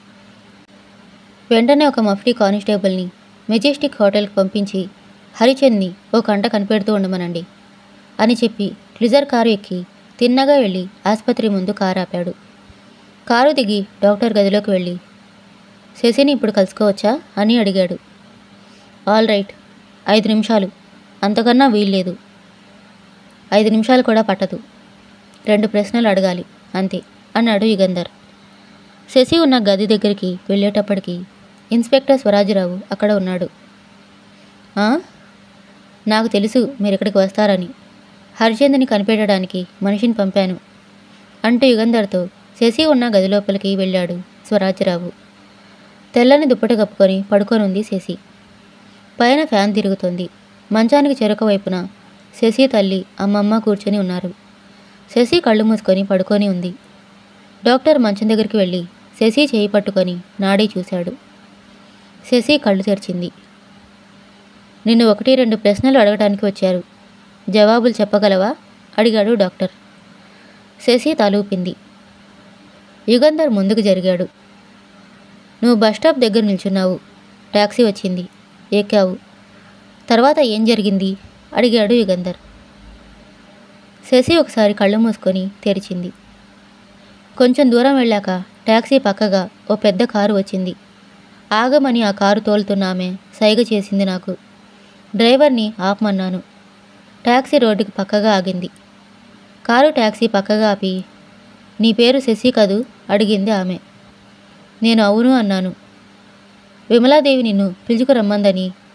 C: వెంటనే ఒక మఫ్టీ కానిస్టేబుల్ని మెజెస్టిక్ హోటల్కి పంపించి హరిచంద్ని ఓ కంట కనిపెడుతూ ఉండమనండి అని చెప్పి క్లిజర్ కారు ఎక్కి తిన్నగా వెళ్ళి ఆసుపత్రి ముందు కారు ఆపాడు కారు దిగి డాక్టర్ గదిలోకి వెళ్ళి శశిని ఇప్పుడు కలుసుకోవచ్చా అని అడిగాడు ఆల్ రైట్ ఐదు నిమిషాలు అంతకన్నా వీల్లేదు ఐదు నిమిషాలు కూడా పట్టదు రెండు ప్రశ్నలు అడగాలి అంతే అన్నాడు యుగంధర్ శశి ఉన్న గది దగ్గరికి వెళ్ళేటప్పటికి ఇన్స్పెక్టర్ స్వరాజరావు అక్కడ ఉన్నాడు "ఆ? నాకు తెలుసు మీరు ఇక్కడికి వస్తారని హరిచంద్ని కనిపెట్టడానికి మనిషిని పంపాను అంటూ యుగంధర్తో శశి ఉన్న గది లోపలికి వెళ్ళాడు స్వరాజ్యరావు తెల్లని దుప్పటి కప్పుకొని పడుకొని ఉంది శశి పైన ఫ్యాన్ తిరుగుతోంది మంచానికి చెరొక వైపున శశి తల్లి అమ్మమ్మ కూర్చొని ఉన్నారు శశి కళ్ళు మూసుకొని పడుకొని ఉంది డాక్టర్ మంచం దగ్గరికి వెళ్ళి శశి చేయి పట్టుకొని నాడీ చూశాడు శశి కళ్ళు తెరిచింది నిన్ను ఒకటి రెండు ప్రశ్నలు అడగడానికి వచ్చారు జవాబులు చెప్పగలవా అడిగాడు డాక్టర్ శశి తలూపింది యుగంధర్ ముందుకు జరిగాడు నువ్వు బస్ స్టాప్ దగ్గర నిల్చున్నావు ట్యాక్సీ వచ్చింది ఎక్కావు తర్వాత ఏం జరిగింది అడిగాడు యుగంధర్ శశి ఒకసారి కళ్ళు మూసుకొని తెరిచింది కొంచెం దూరం వెళ్ళాక ట్యాక్సీ పక్కగా ఓ పెద్ద కారు వచ్చింది ఆగమని ఆ కారు తోలుతున్న ఆమె సైగ చేసింది నాకు డ్రైవర్ని ఆపమన్నాను ట్యాక్సీ రోడ్డుకి పక్కగా ఆగింది కారు ట్యాక్సీ పక్కగా ఆపి నీ పేరు శశి కదూ అడిగింది ఆమె నేను అవును అన్నాను విమలాదేవి నిన్ను పిలుచుకురమ్మందని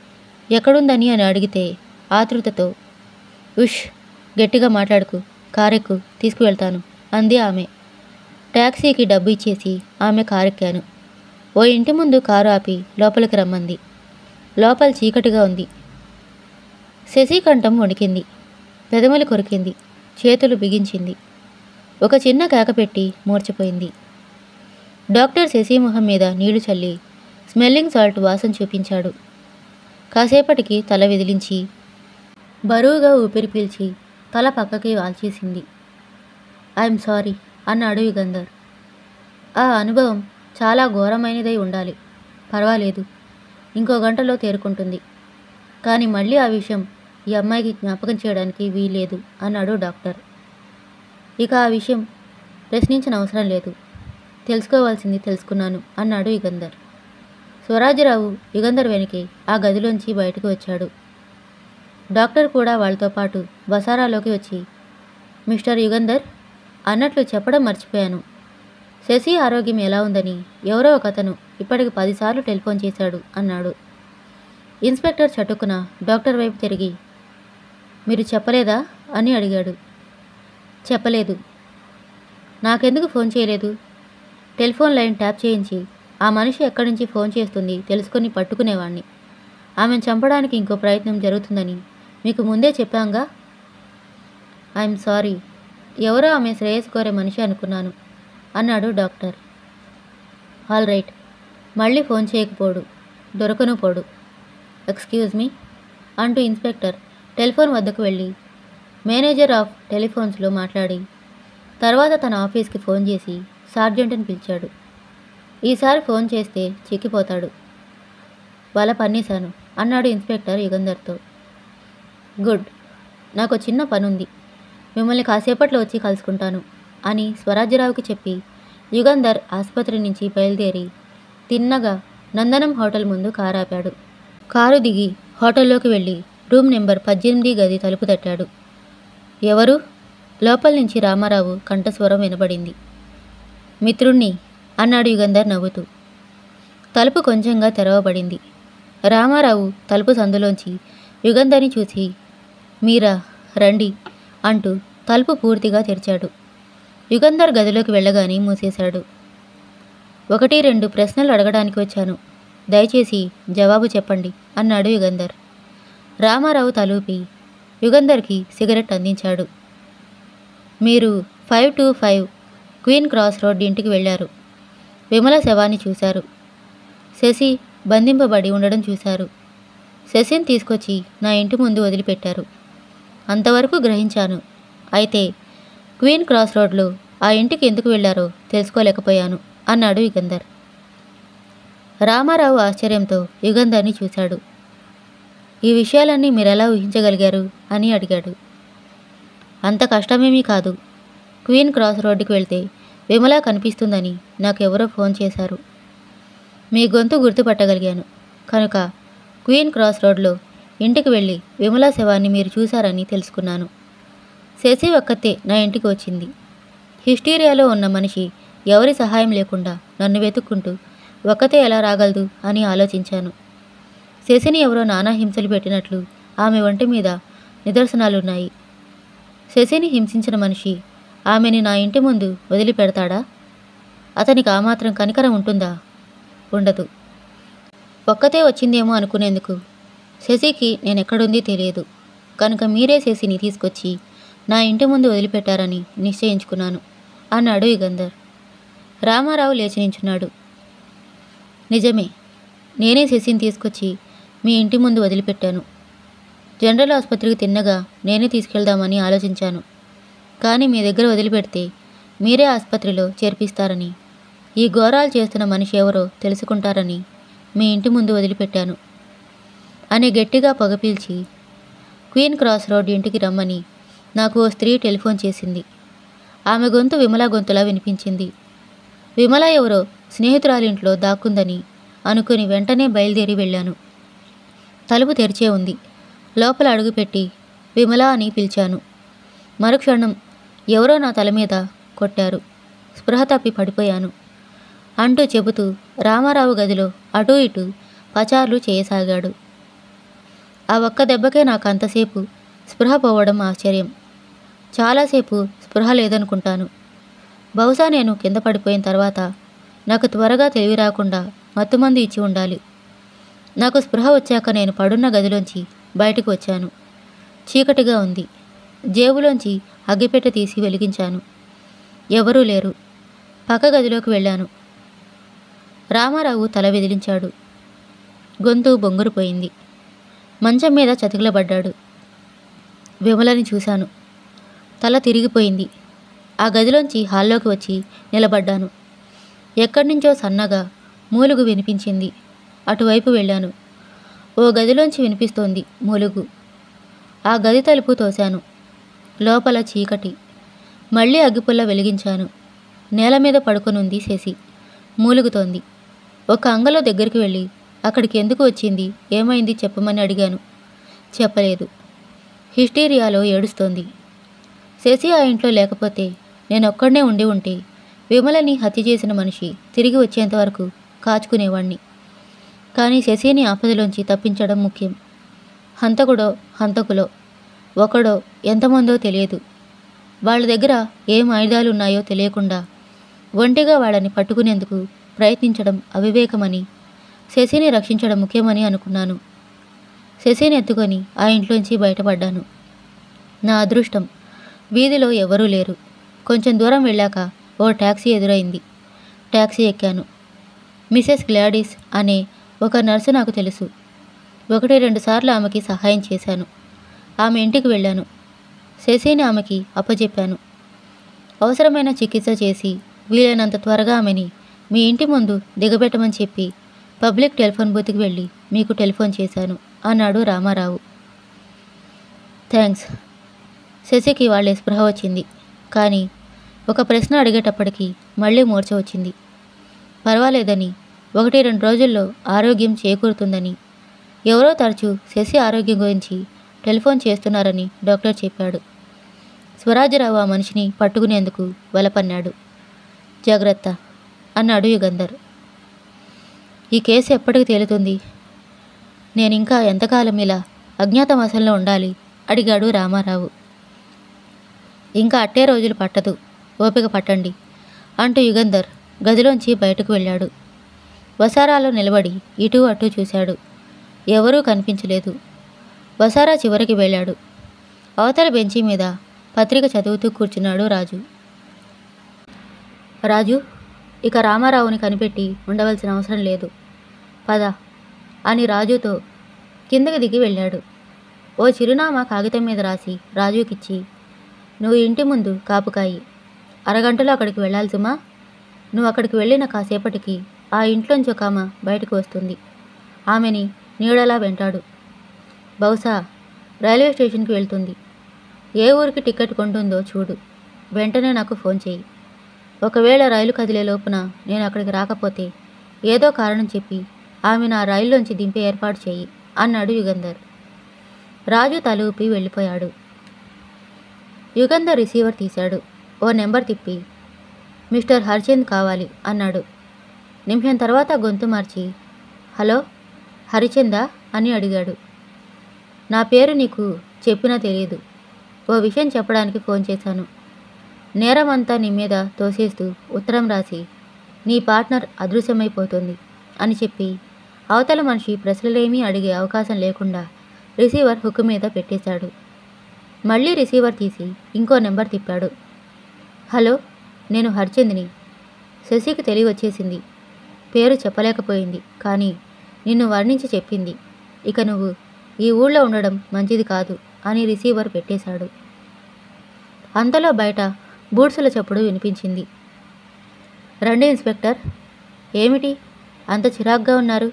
C: ఎక్కడుందని అని అడిగితే ఆతృతతో ఉష్ గట్టిగా మాట్లాడుకు కారెక్కు తీసుకువెళ్తాను అంది ఆమె ట్యాక్సీకి డబ్బు ఇచ్చేసి ఆమె కారెక్కాను ఓ ఇంటి ముందు కారు ఆపి లోపలికి రమ్మంది లోపల చీకటిగా ఉంది శశి కంఠం వణికింది పెదములు కొరికింది చేతులు బిగించింది ఒక చిన్న కేక పెట్టి మూర్చిపోయింది డాక్టర్ శశి మొహం మీద నీళ్లు చల్లి స్మెల్లింగ్ సాల్ట్ వాసన చూపించాడు కాసేపటికి తల విదిలించి బరువుగా ఊపిరి పీల్చి తల పక్కకి వాల్చేసింది ఐఎమ్ సారీ అన్నాడు యుగంధర్ ఆ అనుభవం చాలా ఘోరమైనదై ఉండాలి పర్వాలేదు ఇంకో గంటలో తేరుకుంటుంది కానీ మళ్ళీ ఆ విషయం ఈ అమ్మాయికి జ్ఞాపకం చేయడానికి వీల్లేదు అన్నాడు డాక్టర్ ఇక ఆ విషయం ప్రశ్నించిన అవసరం లేదు తెలుసుకోవాల్సింది తెలుసుకున్నాను అన్నాడు యుగంధర్ స్వరాజ్యరావు యుగంధర్ వెనకే ఆ గదిలోంచి బయటకు వచ్చాడు డాక్టర్ కూడా వాళ్ళతో పాటు బసారాలోకి వచ్చి మిస్టర్ యుగంధర్ అన్నట్లు చెప్పడం మర్చిపోయాను శశి ఆరోగ్యం ఎలా ఉందని ఎవరో ఒక అతను ఇప్పటికి పదిసార్లు టెలిఫోన్ చేశాడు అన్నాడు ఇన్స్పెక్టర్ చటుక్కున డాక్టర్ వైపు తిరిగి మీరు చెప్పలేదా అని అడిగాడు చెప్పలేదు నాకెందుకు ఫోన్ చేయలేదు టెలిఫోన్ లైన్ ట్యాప్ చేయించి ఆ మనిషి ఎక్కడి నుంచి ఫోన్ చేస్తుంది తెలుసుకొని పట్టుకునేవాణ్ణి ఆమెను చంపడానికి ఇంకో ప్రయత్నం జరుగుతుందని మీకు ముందే చెప్పాంగా ఐఎమ్ సారీ ఎవరో ఆమె శ్రేయస్ కోరే మనిషి అనుకున్నాను అన్నాడు డాక్టర్ ఆల్ రైట్ మళ్ళీ ఫోన్ చేయకపోడు దొరకను పోడు ఎక్స్క్యూజ్ మీ అంటూ ఇన్స్పెక్టర్ టెలిఫోన్ వద్దకు వెళ్ళి మేనేజర్ ఆఫ్ టెలిఫోన్స్లో మాట్లాడి తర్వాత తన ఆఫీస్కి ఫోన్ చేసి సార్జెంట్ని పిలిచాడు ఈసారి ఫోన్ చేస్తే చిక్కిపోతాడు వాళ్ళ పన్నేశాను అన్నాడు ఇన్స్పెక్టర్ యుగంధర్తో గుడ్ నాకు చిన్న పనుంది మిమ్మల్ని కాసేపట్లో వచ్చి కలుసుకుంటాను అని స్వరాజ్యరావుకి చెప్పి యుగంధర్ ఆసుపత్రి నుంచి బయలుదేరి తిన్నగా నందనం హోటల్ ముందు కారు ఆపాడు కారు దిగి హోటల్లోకి వెళ్ళి రూమ్ నెంబర్ పద్దెనిమిది గది తలుపు తట్టాడు ఎవరు లోపల నుంచి రామారావు కంఠస్వరం వినబడింది మిత్రుణ్ణి అన్నాడు యుగంధర్ నవ్వుతూ తలుపు కొంచెంగా తెరవబడింది రామారావు తలుపు సందులోంచి యుగంధర్ని చూసి మీరా రండి అంటూ తలుపు పూర్తిగా తెరిచాడు యుగంధర్ గదిలోకి వెళ్ళగానే మూసేశాడు ఒకటి రెండు ప్రశ్నలు అడగడానికి వచ్చాను దయచేసి జవాబు చెప్పండి అన్నాడు యుగంధర్ రామారావు తలూపి యుగంధర్కి సిగరెట్ అందించాడు మీరు five two five queen cross road ఇంటికి వెళ్ళారు విమల శవాన్ని చూశారు శశి బంధింపబడి ఉండడం చూశారు శశిని తీసుకొచ్చి నా ఇంటి ముందు వదిలిపెట్టారు అంతవరకు గ్రహించాను అయితే క్వీన్ క్రాస్ రోడ్లో ఆ ఇంటికి ఎందుకు వెళ్ళారో తెలుసుకోలేకపోయాను అన్నాడు యుగంధర్ రామారావు ఆశ్చర్యంతో యుగంధర్ని చూశాడు ఈ విషయాలన్నీ మీరెలా ఊహించగలిగారు అని అడిగాడు అంత కష్టమేమీ కాదు క్వీన్ క్రాస్ రోడ్డుకి వెళ్తే విమల కనిపిస్తుందని నాకు ఎవరో ఫోన్ చేశారు మీ గొంతు గుర్తుపట్టగలిగాను కనుక క్వీన్ క్రాస్ రోడ్లో ఇంటికి వెళ్ళి విమలా శవాన్ని మీరు చూశారని తెలుసుకున్నాను శశి ఒక్కతే నా ఇంటికి వచ్చింది హిస్టీరియాలో ఉన్న మనిషి ఎవరి సహాయం లేకుండా నన్ను వెతుక్కుంటూ ఒక్కతే ఎలా రాగలదు అని ఆలోచించాను శశిని ఎవరో నానా హింసలు పెట్టినట్లు ఆమె ఒంటి మీద నిదర్శనాలున్నాయి శశిని హింసించిన మనిషి ఆమెని నా ఇంటి ముందు వదిలిపెడతాడా అతనికి ఆ మాత్రం కనికరం ఉంటుందా ఉండదు ఒక్కతే వచ్చిందేమో అనుకునేందుకు శశికి నేను ఎక్కడుంది తెలియదు కనుక మీరే శశిని తీసుకొచ్చి నా ఇంటి ముందు వదిలిపెట్టారని నిశ్చయించుకున్నాను అన్నాడు యుగంధర్ రామారావు లేచి నించున్నాడు నిజమే నేనే శశిని తీసుకొచ్చి మీ ఇంటి ముందు వదిలిపెట్టాను జనరల్ ఆసుపత్రికి తిన్నగా నేనే తీసుకెళ్దామని ఆలోచించాను కానీ మీ దగ్గర వదిలిపెడితే మీరే ఆసుపత్రిలో చేర్పిస్తారని ఈ ఘోరాలు చేస్తున్న మనిషి ఎవరో తెలుసుకుంటారని మీ ఇంటి ముందు వదిలిపెట్టాను అని గట్టిగా పొగ పీల్చి క్వీన్ క్రాస్ రోడ్ ఇంటికి రమ్మని నాకు ఓ స్త్రీ టెలిఫోన్ చేసింది ఆమె గొంతు విమల గొంతులా వినిపించింది విమల ఎవరో స్నేహితురాలింట్లో దాక్కుందని అనుకుని వెంటనే బయలుదేరి వెళ్ళాను తలుపు తెరిచే ఉంది లోపల అడుగుపెట్టి విమల అని పిలిచాను మరుక్షణం ఎవరో నా తల మీద కొట్టారు స్పృహ తప్పి పడిపోయాను అంటూ చెబుతూ రామారావు గదిలో అటూ ఇటూ పచార్లు చేయసాగాడు ఆ ఒక్క దెబ్బకే నాకు అంతసేపు స్పృహ పోవడం ఆశ్చర్యం చాలాసేపు స్పృహ లేదనుకుంటాను బహుశా నేను కింద పడిపోయిన తర్వాత నాకు త్వరగా తెలివి రాకుండా మత్తుమందు ఇచ్చి ఉండాలి నాకు స్పృహ వచ్చాక నేను పడున్న గదిలోంచి బయటకు వచ్చాను చీకటిగా ఉంది జేబులోంచి అగ్గిపెట్టె తీసి వెలిగించాను ఎవరూ లేరు పక్క గదిలోకి వెళ్ళాను రామారావు తల విదిలించాడు గొంతు బొంగురుపోయింది మంచం మీద చతికిలబడ్డాడు విమలని చూశాను తల తిరిగిపోయింది ఆ గదిలోంచి హాల్లోకి వచ్చి నిలబడ్డాను ఎక్కడి నుంచో సన్నగా మూలుగు వినిపించింది అటువైపు వెళ్ళాను ఓ గదిలోంచి వినిపిస్తోంది మూలుగు ఆ గది తలుపు తోశాను లోపల చీకటి మళ్ళీ అగ్గిపుల్ల వెలిగించాను నేల మీద పడుకొనుంది శశి మూలుగుతోంది ఒక అంగలో దగ్గరికి వెళ్ళి అక్కడికి ఎందుకు వచ్చింది ఏమైంది చెప్పమని అడిగాను చెప్పలేదు హిస్టీరియాలో ఏడుస్తోంది శశి ఆ ఇంట్లో లేకపోతే నేను ఒక్కడనే ఉండి ఉంటే విమలని హత్య చేసిన మనిషి తిరిగి వచ్చేంత వరకు కాచుకునేవాణ్ణి కానీ శశిని ఆపదలోంచి తప్పించడం ముఖ్యం హంతకుడో హంతకులో ఒకడో ఎంతమందో తెలియదు వాళ్ళ దగ్గర ఏం ఆయుధాలు ఉన్నాయో తెలియకుండా ఒంటిగా వాళ్ళని పట్టుకునేందుకు ప్రయత్నించడం అవివేకమని శశిని రక్షించడం ముఖ్యమని అనుకున్నాను శశిని ఎత్తుకొని ఆ ఇంట్లోంచి బయటపడ్డాను నా అదృష్టం వీధిలో ఎవరూ లేరు కొంచెం దూరం వెళ్ళాక ఓ ట్యాక్సీ ఎదురైంది ట్యాక్సీ ఎక్కాను మిసెస్ గ్లాడిస్ అనే ఒక నర్సు నాకు తెలుసు ఒకటి రెండు సార్లు ఆమెకి సహాయం చేశాను ఆమె ఇంటికి వెళ్ళాను శశిని ఆమెకి అప్పచెప్పాను అవసరమైన చికిత్స చేసి వీలైనంత త్వరగా ఆమెని మీ ఇంటి ముందు దిగబెట్టమని చెప్పి పబ్లిక్ టెలిఫోన్ బూత్కి వెళ్ళి మీకు టెలిఫోన్ చేశాను అన్నాడు రామారావు థ్యాంక్స్ శశికి వాళ్ళే స్పృహ వచ్చింది కానీ ఒక ప్రశ్న అడిగేటప్పటికి మళ్ళీ మూర్ఛ వచ్చింది పర్వాలేదని ఒకటి రెండు రోజుల్లో ఆరోగ్యం చేకూరుతుందని ఎవరో తరచూ శశి ఆరోగ్యం గురించి టెలిఫోన్ చేస్తున్నారని డాక్టర్ చెప్పాడు స్వరాజ్యరావు ఆ మనిషిని పట్టుకునేందుకు వలపన్నాడు జాగ్రత్త అన్నాడు యుగంధర్ ఈ కేసు ఎప్పటికి తేలుతుంది నేను ఇంకా ఎంతకాలం ఇలా అజ్ఞాతవాసంలో ఉండాలి అడిగాడు రామారావు ఇంకా అట్టే రోజులు పట్టదు ఓపిక పట్టండి అంటూ యుగంధర్ గదిలోంచి బయటకు వెళ్ళాడు వసారాలో నిలబడి ఇటు అటు చూశాడు ఎవరూ కనిపించలేదు వసారా చివరికి వెళ్ళాడు అవతల బెంచి మీద పత్రిక చదువుతూ కూర్చున్నాడు రాజు రాజు ఇక రామారావుని కనిపెట్టి ఉండవలసిన అవసరం లేదు పద అని రాజుతో కిందకి దిగి వెళ్ళాడు ఓ చిరునామా కాగితం మీద రాసి రాజుకిచ్చి నువ్వు ఇంటి ముందు కాపుకాయి అరగంటలో అక్కడికి వెళ్ళాలి సుమా నువ్వు అక్కడికి వెళ్ళిన కాసేపటికి ఆ ఇంట్లోంచి ఒక ఆమె బయటకు వస్తుంది ఆమెని నీడలా వెంటాడు బహుశా రైల్వే స్టేషన్కి వెళ్తుంది ఏ ఊరికి టికెట్ కొంటుందో చూడు వెంటనే నాకు ఫోన్ చేయి ఒకవేళ రైలు కదిలే లోపున నేను అక్కడికి రాకపోతే ఏదో కారణం చెప్పి ఆమె నా రైల్లోంచి దింపే ఏర్పాటు చేయి అన్నాడు యుగంధర్ రాజు తల ఊపి వెళ్ళిపోయాడు యుగంధర్ రిసీవర్ తీశాడు ఓ నెంబర్ తిప్పి మిస్టర్ హరిచంద్ కావాలి అన్నాడు నిమిషం తర్వాత గొంతు మార్చి హలో హరిచందా అని అడిగాడు నా పేరు నీకు చెప్పినా తెలియదు ఓ విషయం చెప్పడానికి ఫోన్ చేశాను నేరం అంతా నీ మీద తోసేస్తూ ఉత్తరం రాసి నీ పార్ట్నర్ అదృశ్యమైపోతుంది అని చెప్పి అవతల మనిషి ప్రశ్నలేమీ అడిగే అవకాశం లేకుండా రిసీవర్ హుక్కు మీద పెట్టేశాడు మళ్ళీ రిసీవర్ తీసి ఇంకో నెంబర్ తిప్పాడు హలో నేను హర్చంద్ని శశికి తెలివి వచ్చేసింది పేరు చెప్పలేకపోయింది కానీ నిన్ను వర్ణించి చెప్పింది ఇక నువ్వు ఈ ఊళ్ళో ఉండడం మంచిది కాదు అని రిసీవర్ పెట్టేశాడు అంతలో బయట బూట్సుల చప్పుడు వినిపించింది రండి ఇన్స్పెక్టర్ ఏమిటి అంత చిరాగ్గా ఉన్నారు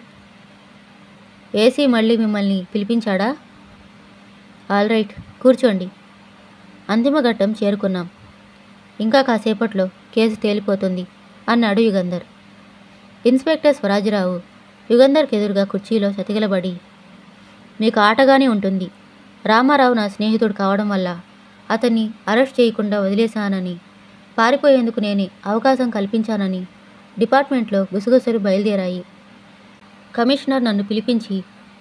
C: ఏసీ మళ్ళీ మిమ్మల్ని పిలిపించాడా ఆల్ రైట్ కూర్చోండి అంతిమ ఘట్టం చేరుకున్నాం ఇంకా కాసేపట్లో కేసు తేలిపోతుంది అన్నాడు యుగంధర్ ఇన్స్పెక్టర్ స్వరాజ్రావు యుగంధర్కి ఎదురుగా కుర్చీలో చతికిలబడి మీకు ఆటగానే ఉంటుంది రామారావు నా స్నేహితుడు కావడం వల్ల అతన్ని అరెస్ట్ చేయకుండా వదిలేశానని పారిపోయేందుకు నేనే అవకాశం కల్పించానని డిపార్ట్మెంట్లో గుసగుసలు బయలుదేరాయి కమిషనర్ నన్ను పిలిపించి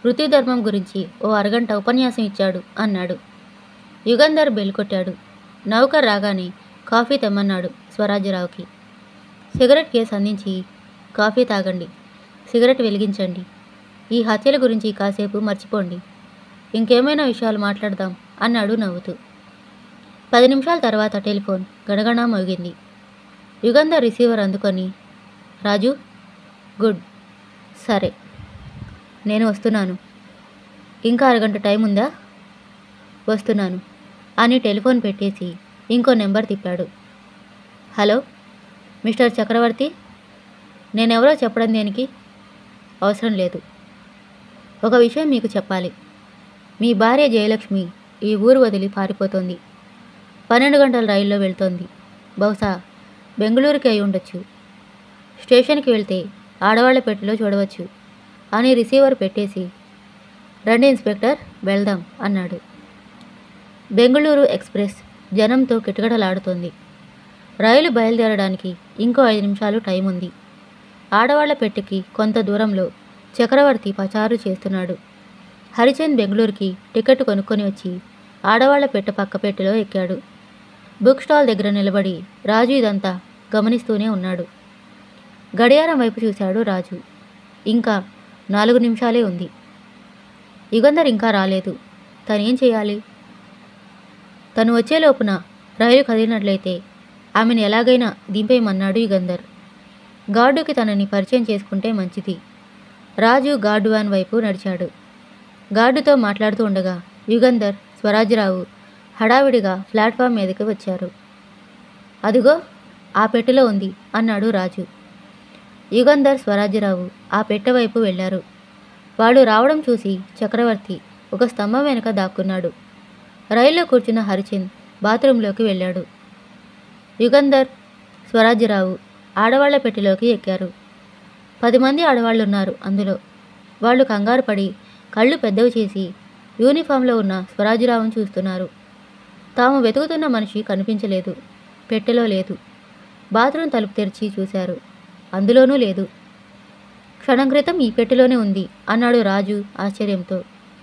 C: వృత్తి ధర్మం గురించి ఓ అరగంట ఉపన్యాసం ఇచ్చాడు అన్నాడు యుగంధర్ బెల్ కొట్టాడు నౌకర్ రాగానే కాఫీ తెమ్మన్నాడు స్వరాజ్యరావుకి సిగరెట్ కేసు అందించి కాఫీ తాగండి సిగరెట్ వెలిగించండి ఈ హత్యల గురించి కాసేపు మర్చిపోండి ఇంకేమైనా విషయాలు మాట్లాడదాం అన్నాడు నవ్వుతూ పది నిమిషాల తర్వాత టెలిఫోన్ గడగడా మోగింది యుగంధర్ రిసీవర్ అందుకొని రాజు గుడ్ సరే నేను వస్తున్నాను ఇంకా అరగంట టైం ఉందా వస్తున్నాను అని టెలిఫోన్ పెట్టేసి ఇంకో నెంబర్ తిప్పాడు హలో మిస్టర్ చక్రవర్తి నేనెవరో చెప్పడం దేనికి అవసరం లేదు ఒక విషయం మీకు చెప్పాలి మీ భార్య జయలక్ష్మి ఈ ఊరు వదిలి పారిపోతోంది పన్నెండు గంటల రైల్లో వెళ్తోంది బహుశా బెంగళూరుకి అయి ఉండొచ్చు స్టేషన్కి వెళ్తే ఆడవాళ్ల పెట్టెలో చూడవచ్చు అని రిసీవర్ పెట్టేసి రండి ఇన్స్పెక్టర్ వెళ్దాం అన్నాడు బెంగళూరు ఎక్స్ప్రెస్ జనంతో కిటకిటలాడుతోంది రైలు బయలుదేరడానికి ఇంకో ఐదు నిమిషాలు టైం ఉంది ఆడవాళ్ల పెట్టెకి కొంత దూరంలో చక్రవర్తి పచారు చేస్తున్నాడు హరిచంద్ బెంగళూరుకి టికెట్ కొనుక్కొని వచ్చి ఆడవాళ్ల పెట్టె పక్క పెట్టెలో ఎక్కాడు బుక్ స్టాల్ దగ్గర నిలబడి రాజు ఇదంతా గమనిస్తూనే ఉన్నాడు గడియారం వైపు చూశాడు రాజు ఇంకా నాలుగు నిమిషాలే ఉంది యుగంధర్ ఇంకా రాలేదు తనేం చేయాలి తను వచ్చే లోపున రైలు కదిలినట్లయితే ఆమెను ఎలాగైనా దింపేయమన్నాడు యుగంధర్ గార్డుకి తనని పరిచయం చేసుకుంటే మంచిది రాజు గార్డు వ్యాన్ వైపు నడిచాడు గార్డుతో మాట్లాడుతూ ఉండగా యుగంధర్ స్వరాజ్యరావు హడావిడిగా ప్లాట్ఫామ్ మీదకి వచ్చారు అదిగో ఆ పెట్టెలో ఉంది అన్నాడు రాజు యుగంధర్ స్వరాజ్యరావు ఆ పెట్టె వైపు వెళ్ళారు వాళ్ళు రావడం చూసి చక్రవర్తి ఒక స్తంభం వెనుక దాక్కున్నాడు రైల్లో కూర్చున్న హరిచంద్ బాత్రూంలోకి వెళ్ళాడు యుగంధర్ స్వరాజ్యరావు ఆడవాళ్ల పెట్టెలోకి ఎక్కారు పది మంది ఆడవాళ్ళు ఉన్నారు అందులో వాళ్ళు కంగారు పడి కళ్ళు పెద్దవి చేసి యూనిఫామ్లో ఉన్న స్వరాజ్యరావును చూస్తున్నారు తాము వెతుకుతున్న మనిషి కనిపించలేదు పెట్టెలో లేదు బాత్రూమ్ తలుపు తెరిచి చూశారు అందులోనూ లేదు క్షణం క్రితం ఈ పెట్టెలోనే ఉంది అన్నాడు రాజు ఆశ్చర్యంతో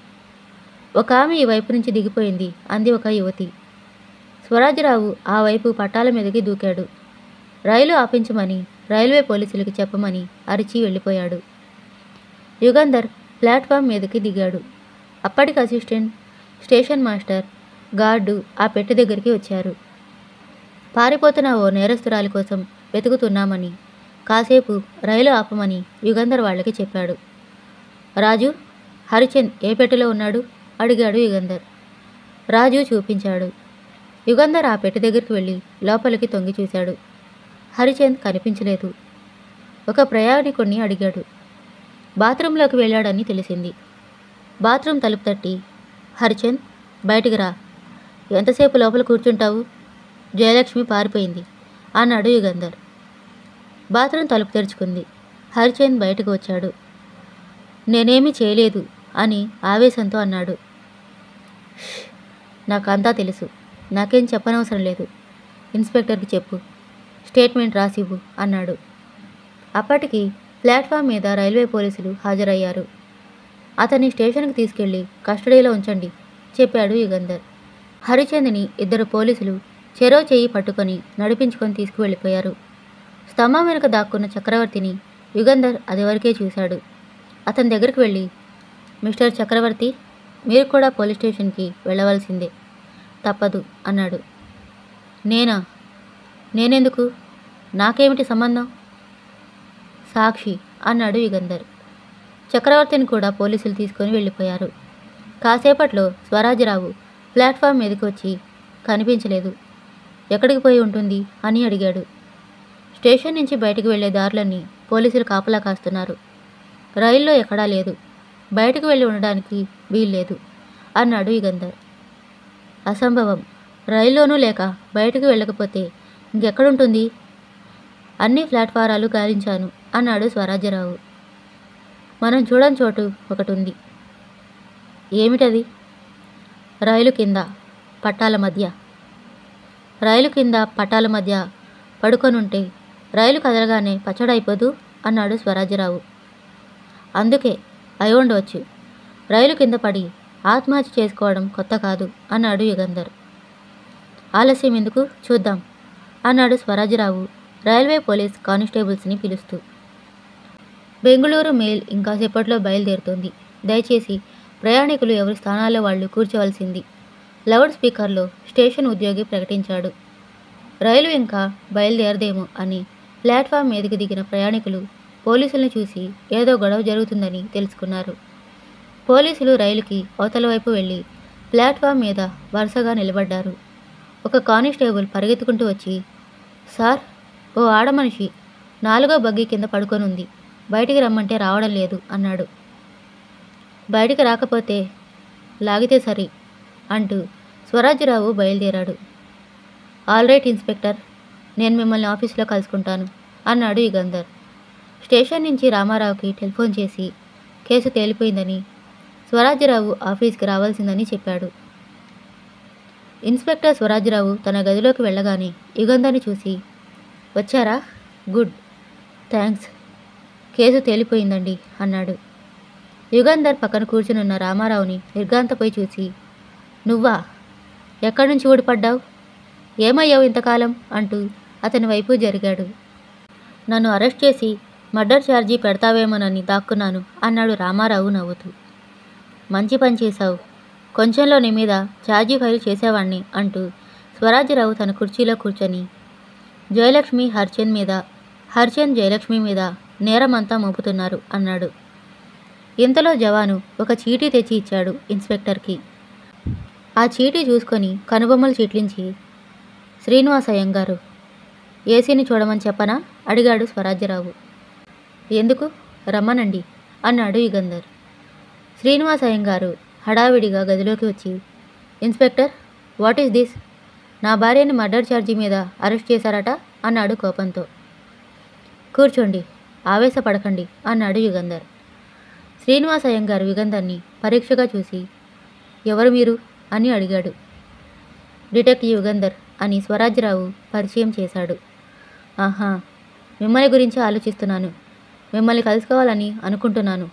C: ఒక ఆమె ఈ వైపు నుంచి దిగిపోయింది అంది ఒక యువతి స్వరాజ్యరావు ఆ వైపు పట్టాల మీదకి దూకాడు రైలు ఆపించమని రైల్వే పోలీసులకి చెప్పమని అరిచి వెళ్ళిపోయాడు యుగంధర్ ప్లాట్ఫామ్ మీదకి దిగాడు అప్పటికి అసిస్టెంట్ స్టేషన్ మాస్టర్ గార్డు ఆ పెట్టె దగ్గరికి వచ్చారు పారిపోతున్న ఓ నేరస్తురాలి కోసం వెతుకుతున్నామని కాసేపు రైలు ఆపమని యుగంధర్ వాళ్ళకి చెప్పాడు రాజు హరిచంద్ ఏ పెట్టెలో ఉన్నాడు అడిగాడు యుగంధర్ రాజు చూపించాడు యుగంధర్ ఆ పెట్టె దగ్గరికి వెళ్ళి లోపలికి తొంగి చూశాడు హరిచంద్ కనిపించలేదు ఒక ప్రయాణికుణ్ణి అడిగాడు బాత్రూంలోకి వెళ్ళాడని తెలిసింది బాత్రూమ్ తలుపు తట్టి హరిచంద్ బయటికి రా ఎంతసేపు లోపల కూర్చుంటావు జయలక్ష్మి పారిపోయింది అన్నాడు యుగంధర్ బాత్రూమ్ తలుపు తెరుచుకుంది హరిచంద్ బయటకు వచ్చాడు నేనేమీ చేయలేదు అని ఆవేశంతో అన్నాడు "ష్, నాకంతా తెలుసు నాకేం చెప్పనవసరం లేదు ఇన్స్పెక్టర్కి చెప్పు స్టేట్మెంట్ రాసివ్వు అన్నాడు అప్పటికి ప్లాట్ఫామ్ మీద రైల్వే పోలీసులు హాజరయ్యారు అతన్ని స్టేషన్కి తీసుకెళ్లి కస్టడీలో ఉంచండి చెప్పాడు యుగంధర్ హరిచంద్ని ఇద్దరు పోలీసులు చెరో చెయ్యి పట్టుకొని నడిపించుకొని తీసుకువెళ్ళిపోయారు స్తంభం వెనుక దాక్కున్న చక్రవర్తిని యుగంధర్ అదివరకే చూశాడు అతని దగ్గరికి వెళ్ళి మిస్టర్ చక్రవర్తి మీరు కూడా పోలీస్ స్టేషన్కి వెళ్ళవలసిందే తప్పదు అన్నాడు నేనా నేనెందుకు నాకేమిటి సంబంధం సాక్షి అన్నాడు యుగంధర్ చక్రవర్తిని కూడా పోలీసులు తీసుకొని వెళ్ళిపోయారు కాసేపట్లో స్వరాజ్యరావు ప్లాట్ఫామ్ మీదకి వచ్చి కనిపించలేదు ఎక్కడికి పోయి ఉంటుంది అని అడిగాడు స్టేషన్ నుంచి బయటకు వెళ్లే దారులన్నీ పోలీసులు కాపలా కాస్తున్నారు రైల్లో ఎక్కడా లేదు బయటకు వెళ్ళి ఉండడానికి వీల్లేదు అన్నాడు యుగంధర్ అసంభవం రైల్లోనూ లేక బయటకు వెళ్ళకపోతే ఇంకెక్కడుంటుంది అన్ని ప్లాట్ఫారాలు గాలించాను అన్నాడు స్వరాజ్యరావు మనం చూడని చోటు ఒకటి ఉంది ఏమిటది రైలు కింద పట్టాల మధ్య రైలు కింద పట్టాల మధ్య పడుకొనుంటే రైలు కదలగానే పచ్చడైపోదు అన్నాడు స్వరాజ్యరావు అందుకే అయి ఉండవచ్చు రైలు కింద పడి ఆత్మహత్య చేసుకోవడం కొత్త కాదు అన్నాడు యుగంధర్ ఆలస్యం ఎందుకు చూద్దాం అన్నాడు స్వరాజ్యరావు రైల్వే పోలీస్ కానిస్టేబుల్స్ని పిలుస్తూ బెంగుళూరు మెయిల్ ఇంకా సేపట్లో బయలుదేరుతోంది దయచేసి ప్రయాణికులు ఎవరి స్థానాల్లో వాళ్ళు కూర్చోవలసింది లౌడ్ స్పీకర్లో స్టేషన్ ఉద్యోగి ప్రకటించాడు రైలు ఇంకా బయలుదేరదేమో అని ప్లాట్ఫామ్ మీదకి దిగిన ప్రయాణికులు పోలీసులను చూసి ఏదో గొడవ జరుగుతుందని తెలుసుకున్నారు పోలీసులు రైలుకి అవతల వైపు వెళ్ళి ప్లాట్ఫామ్ మీద వరుసగా నిలబడ్డారు ఒక కానిస్టేబుల్ పరిగెత్తుకుంటూ వచ్చి సార్ ఓ ఆడమనిషి నాలుగో బగ్గి కింద పడుకొనుంది బయటికి రమ్మంటే రావడం లేదు అన్నాడు బయటికి రాకపోతే లాగితే సరి అంటూ స్వరాజ్యరావు బయలుదేరాడు ఆల్ రైట్ ఇన్స్పెక్టర్ నేను మిమ్మల్ని ఆఫీస్లో కలుసుకుంటాను అన్నాడు యుగంధర్ స్టేషన్ నుంచి రామారావుకి టెలిఫోన్ చేసి కేసు తేలిపోయిందని స్వరాజ్యరావు ఆఫీస్కి రావాల్సిందని చెప్పాడు ఇన్స్పెక్టర్ స్వరాజ్యరావు తన గదిలోకి వెళ్ళగానే యుగంధర్ని చూసి వచ్చారా గుడ్ థ్యాంక్స్ కేసు తేలిపోయిందండి అన్నాడు యుగంధర్ పక్కన కూర్చునున్న రామారావుని నిర్గాంతపోయి చూసి నువ్వా ఎక్కడి నుంచి ఊడిపడ్డావు ఏమయ్యావు ఇంతకాలం అంటూ అతని వైపు జరిగాడు నన్ను అరెస్ట్ చేసి మర్డర్ ఛార్జీ పెడతావేమోనని దాక్కున్నాను అన్నాడు రామారావు నవ్వుతూ మంచి పని చేశావు కొంచెంలో నీ మీద ఛార్జీ ఫైల్ చేసేవాణ్ణి అంటూ స్వరాజ్యరావు తన కుర్చీలో కూర్చొని జయలక్ష్మి హర్చంద్ మీద హర్చంద్ జయలక్ష్మి మీద నేరమంతా మోపుతున్నారు అన్నాడు ఇంతలో జవాను ఒక చీటీ తెచ్చి ఇచ్చాడు ఇన్స్పెక్టర్కి ఆ చీటీ చూసుకొని కనుబొమ్మలు చీట్లించి శ్రీనివాస అయ్యంగారు ఏసీని చూడమని చెప్పనా అడిగాడు స్వరాజ్యరావు ఎందుకు రమ్మనండి అన్నాడు యుగంధర్ శ్రీనివాస అయ్యంగారు హడావిడిగా గదిలోకి వచ్చి ఇన్స్పెక్టర్ వాట్ ఈస్ దిస్ నా భార్యని మర్డర్ ఛార్జీ మీద అరెస్ట్ చేశారట అన్నాడు కోపంతో కూర్చోండి ఆవేశపడకండి అన్నాడు యుగంధర్ శ్రీనివాస అయ్యంగారు యుగంధర్ని పరీక్షగా చూసి ఎవరు మీరు అని అడిగాడు డిటెక్టివ్ యుగంధర్ అని స్వరాజ్యరావు పరిచయం చేశాడు ఆహా మిమ్మల్ని గురించి ఆలోచిస్తున్నాను మిమ్మల్ని కలుసుకోవాలని అనుకుంటున్నాను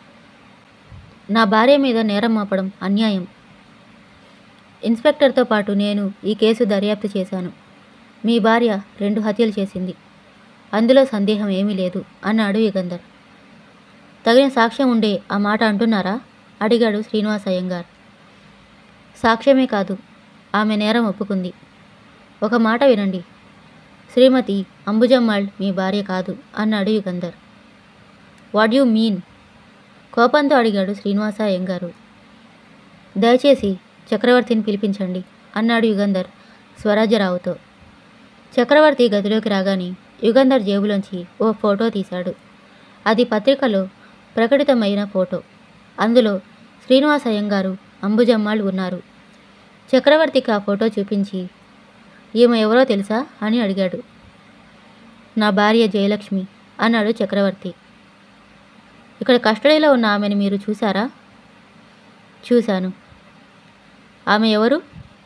C: నా భార్య మీద నేరం మోపడం అన్యాయం ఇన్స్పెక్టర్తో పాటు నేను ఈ కేసు దర్యాప్తు చేశాను మీ భార్య రెండు హత్యలు చేసింది అందులో సందేహం ఏమీ లేదు అన్నాడు యుగంధర్ తగిన సాక్ష్యం ఉండే ఆ మాట అంటున్నారా అడిగాడు శ్రీనివాస్ అయ్యంగార్ సాక్ష్యమే కాదు ఆమె నేరం ఒప్పుకుంది ఒక మాట వినండి శ్రీమతి అంబుజమ్మాళ్ మీ భార్య కాదు అన్నాడు యుగంధర్ వాట్ యు మీన్ కోపంతో అడిగాడు శ్రీనివాస అయ్యంగారు దయచేసి చక్రవర్తిని పిలిపించండి అన్నాడు యుగంధర్ స్వరాజ్యరావుతో చక్రవర్తి గదిలోకి రాగానే యుగంధర్ జేబులోంచి ఓ ఫోటో తీశాడు అది పత్రికలో ప్రకటితమైన ఫోటో అందులో శ్రీనివాస అయ్యంగారు అంబుజమ్మాళ్ళు ఉన్నారు చక్రవర్తికి ఆ ఫోటో చూపించి ఈమె ఎవరో తెలుసా అని అడిగాడు నా భార్య జయలక్ష్మి అన్నాడు చక్రవర్తి ఇక్కడ కస్టడీలో ఉన్న ఆమెను మీరు చూసారా చూశాను ఆమె ఎవరు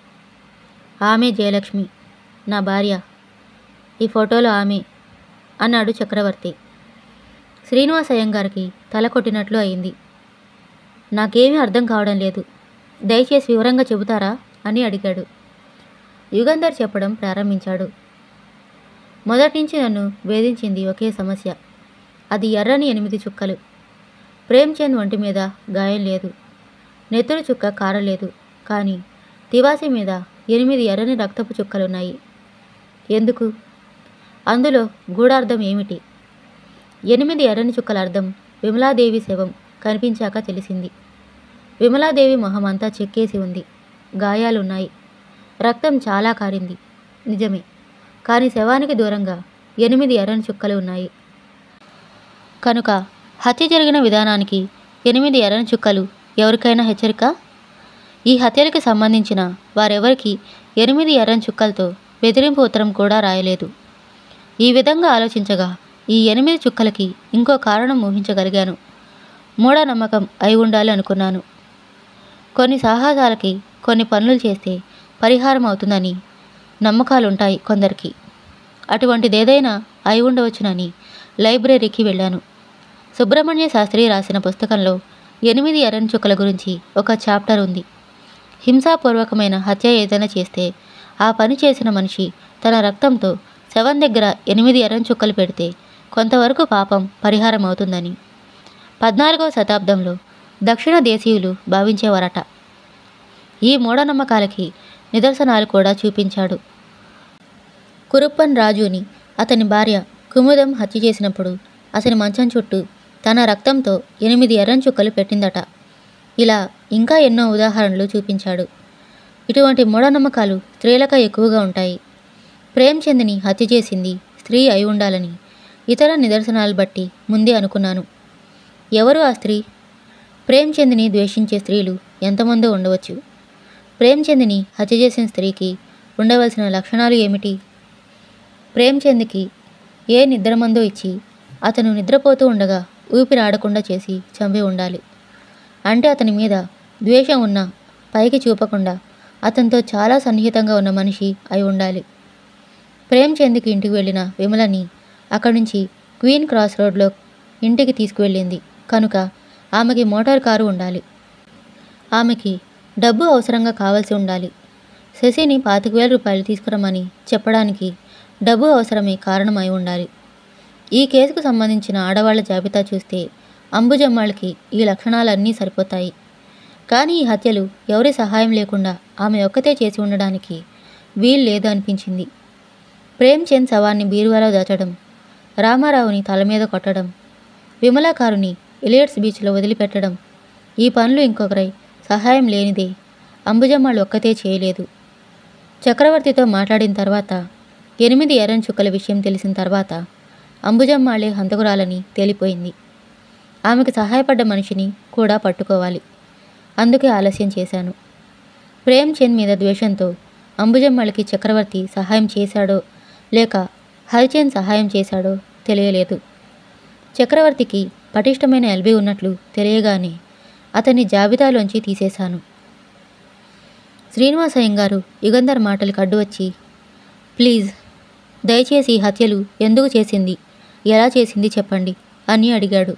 C: ఆమె జయలక్ష్మి నా భార్య ఈ ఫోటోలో ఆమె అన్నాడు చక్రవర్తి శ్రీనివాస అయ్యంగారికి తల కొట్టినట్లు అయింది నాకేమీ అర్థం కావడం లేదు దయచేసి వివరంగా చెబుతారా అని అడిగాడు యుగంధర్ చెప్పడం ప్రారంభించాడు మొదటి నుంచి నన్ను వేధించింది ఒకే సమస్య అది ఎర్రని ఎనిమిది చుక్కలు ప్రేమ్చంద్ ఒంటి మీద గాయం లేదు నెత్తురు చుక్క కారలేదు కానీ తివాసి మీద ఎనిమిది ఎర్రని రక్తపు చుక్కలున్నాయి ఎందుకు అందులో గూఢార్థం ఏమిటి ఎనిమిది ఎర్రని చుక్కల అర్థం విమలాదేవి శవం కనిపించాక తెలిసింది విమలాదేవి మొహం అంతా చెక్కేసి ఉంది గాయాలున్నాయి రక్తం చాలా కారింది నిజమే కానీ శవానికి దూరంగా ఎనిమిది ఎర్రని చుక్కలు ఉన్నాయి కనుక హత్య జరిగిన విధానానికి ఎనిమిది ఎర్రని చుక్కలు ఎవరికైనా హెచ్చరిక ఈ హత్యలకు సంబంధించిన వారెవరికి ఎనిమిది ఎర్రని చుక్కలతో బెదిరింపు ఉత్తరం కూడా రాయలేదు ఈ విధంగా ఆలోచించగా ఈ ఎనిమిది చుక్కలకి ఇంకో కారణం ఊహించగలిగాను మూఢనమ్మకం అయి ఉండాలి అనుకున్నాను కొన్ని సాహసాలకి కొన్ని పనులు చేస్తే పరిహారం అవుతుందని నమ్మకాలుంటాయి కొందరికి అటువంటిదేదైనా అయి ఉండవచ్చునని లైబ్రరీకి వెళ్ళాను సుబ్రహ్మణ్య శాస్త్రి రాసిన పుస్తకంలో ఎనిమిది ఎర్రని చుక్కల గురించి ఒక చాప్టర్ ఉంది హింసాపూర్వకమైన హత్య ఏదైనా చేస్తే ఆ పని చేసిన మనిషి తన రక్తంతో శవం దగ్గర ఎనిమిది ఎర్రని చుక్కలు పెడితే కొంతవరకు పాపం పరిహారం అవుతుందని పద్నాలుగవ శతాబ్దంలో దక్షిణ దేశీయులు భావించేవారట ఈ మూఢనమ్మకాలకి నిదర్శనాలు కూడా చూపించాడు కురుప్పన్ రాజుని అతని భార్య కుముదం హత్య చేసినప్పుడు అతని మంచం చుట్టూ తన రక్తంతో ఎనిమిది ఎర్రని చుక్కలు పెట్టిందట ఇలా ఇంకా ఎన్నో ఉదాహరణలు చూపించాడు ఇటువంటి మూఢనమ్మకాలు స్త్రీలక ఎక్కువగా ఉంటాయి ప్రేమ్చంద్ని హత్య చేసింది స్త్రీ అయి ఉండాలని ఇతర నిదర్శనాలు బట్టి ముందే అనుకున్నాను ఎవరు ఆ స్త్రీ ప్రేమ్చంద్ని ద్వేషించే స్త్రీలు ఎంతమందో ఉండవచ్చు ప్రేమ్చంద్ని హత్య చేసిన స్త్రీకి ఉండవలసిన లక్షణాలు ఏమిటి ప్రేమ్చంద్కి ఏ నిద్రమందో ఇచ్చి అతను నిద్రపోతూ ఉండగా ఊపిరాడకుండా చేసి చంపి ఉండాలి అంటే అతని మీద ద్వేషం ఉన్న పైకి చూపకుండా అతనితో చాలా సన్నిహితంగా ఉన్న మనిషి అయి ఉండాలి ప్రేమ్చంద్కి ఇంటికి వెళ్ళిన విమలని అక్కడి నుంచి క్వీన్ క్రాస్ రోడ్లో ఇంటికి తీసుకువెళ్ళింది కనుక ఆమెకి మోటార్ కారు ఉండాలి ఆమెకి డబ్బు అవసరంగా కావాల్సి ఉండాలి శశిని పాతిక వేల రూపాయలు తీసుకురమ్మని చెప్పడానికి డబ్బు అవసరమే కారణమై ఉండాలి ఈ కేసుకు సంబంధించిన ఆడవాళ్ల జాబితా చూస్తే అంబుజమ్మాళ్ళకి ఈ లక్షణాలన్నీ సరిపోతాయి కానీ ఈ హత్యలు ఎవరి సహాయం లేకుండా ఆమె ఒక్కతే చేసి ఉండడానికి వీలు లేదు అనిపించింది ప్రేమ్చంద్ శవాన్ని బీరువాలో దాచడం రామారావుని తల మీద కొట్టడం విమలాకారుని ఎలియట్స్ బీచ్లో వదిలిపెట్టడం ఈ పనులు ఇంకొకరై సహాయం లేనిదే అంబుజమ్మాళ్ళు ఒక్కతే చేయలేదు చక్రవర్తితో మాట్లాడిన తర్వాత ఎనిమిది ఎర్రని చుక్కల విషయం తెలిసిన తర్వాత అంబుజమ్మాళే హంతకురాలని తేలిపోయింది ఆమెకు సహాయపడ్డ మనిషిని కూడా పట్టుకోవాలి అందుకే ఆలస్యం చేశాను ప్రేమ్చంద్ మీద ద్వేషంతో అంబుజమ్మాళ్ళకి చక్రవర్తి సహాయం చేశాడో లేక హరిచంద్ సహాయం చేశాడో తెలియలేదు చక్రవర్తికి పటిష్టమైన ఎల్బీ ఉన్నట్లు తెలియగానే అతన్ని జాబితాలోంచి తీసేశాను శ్రీనివాసయ్యం గారు యుగంధర్ మాటలకు అడ్డు వచ్చి ప్లీజ్ దయచేసి ఈ హత్యలు ఎందుకు చేసింది ఎలా చేసింది చెప్పండి అని అడిగాడు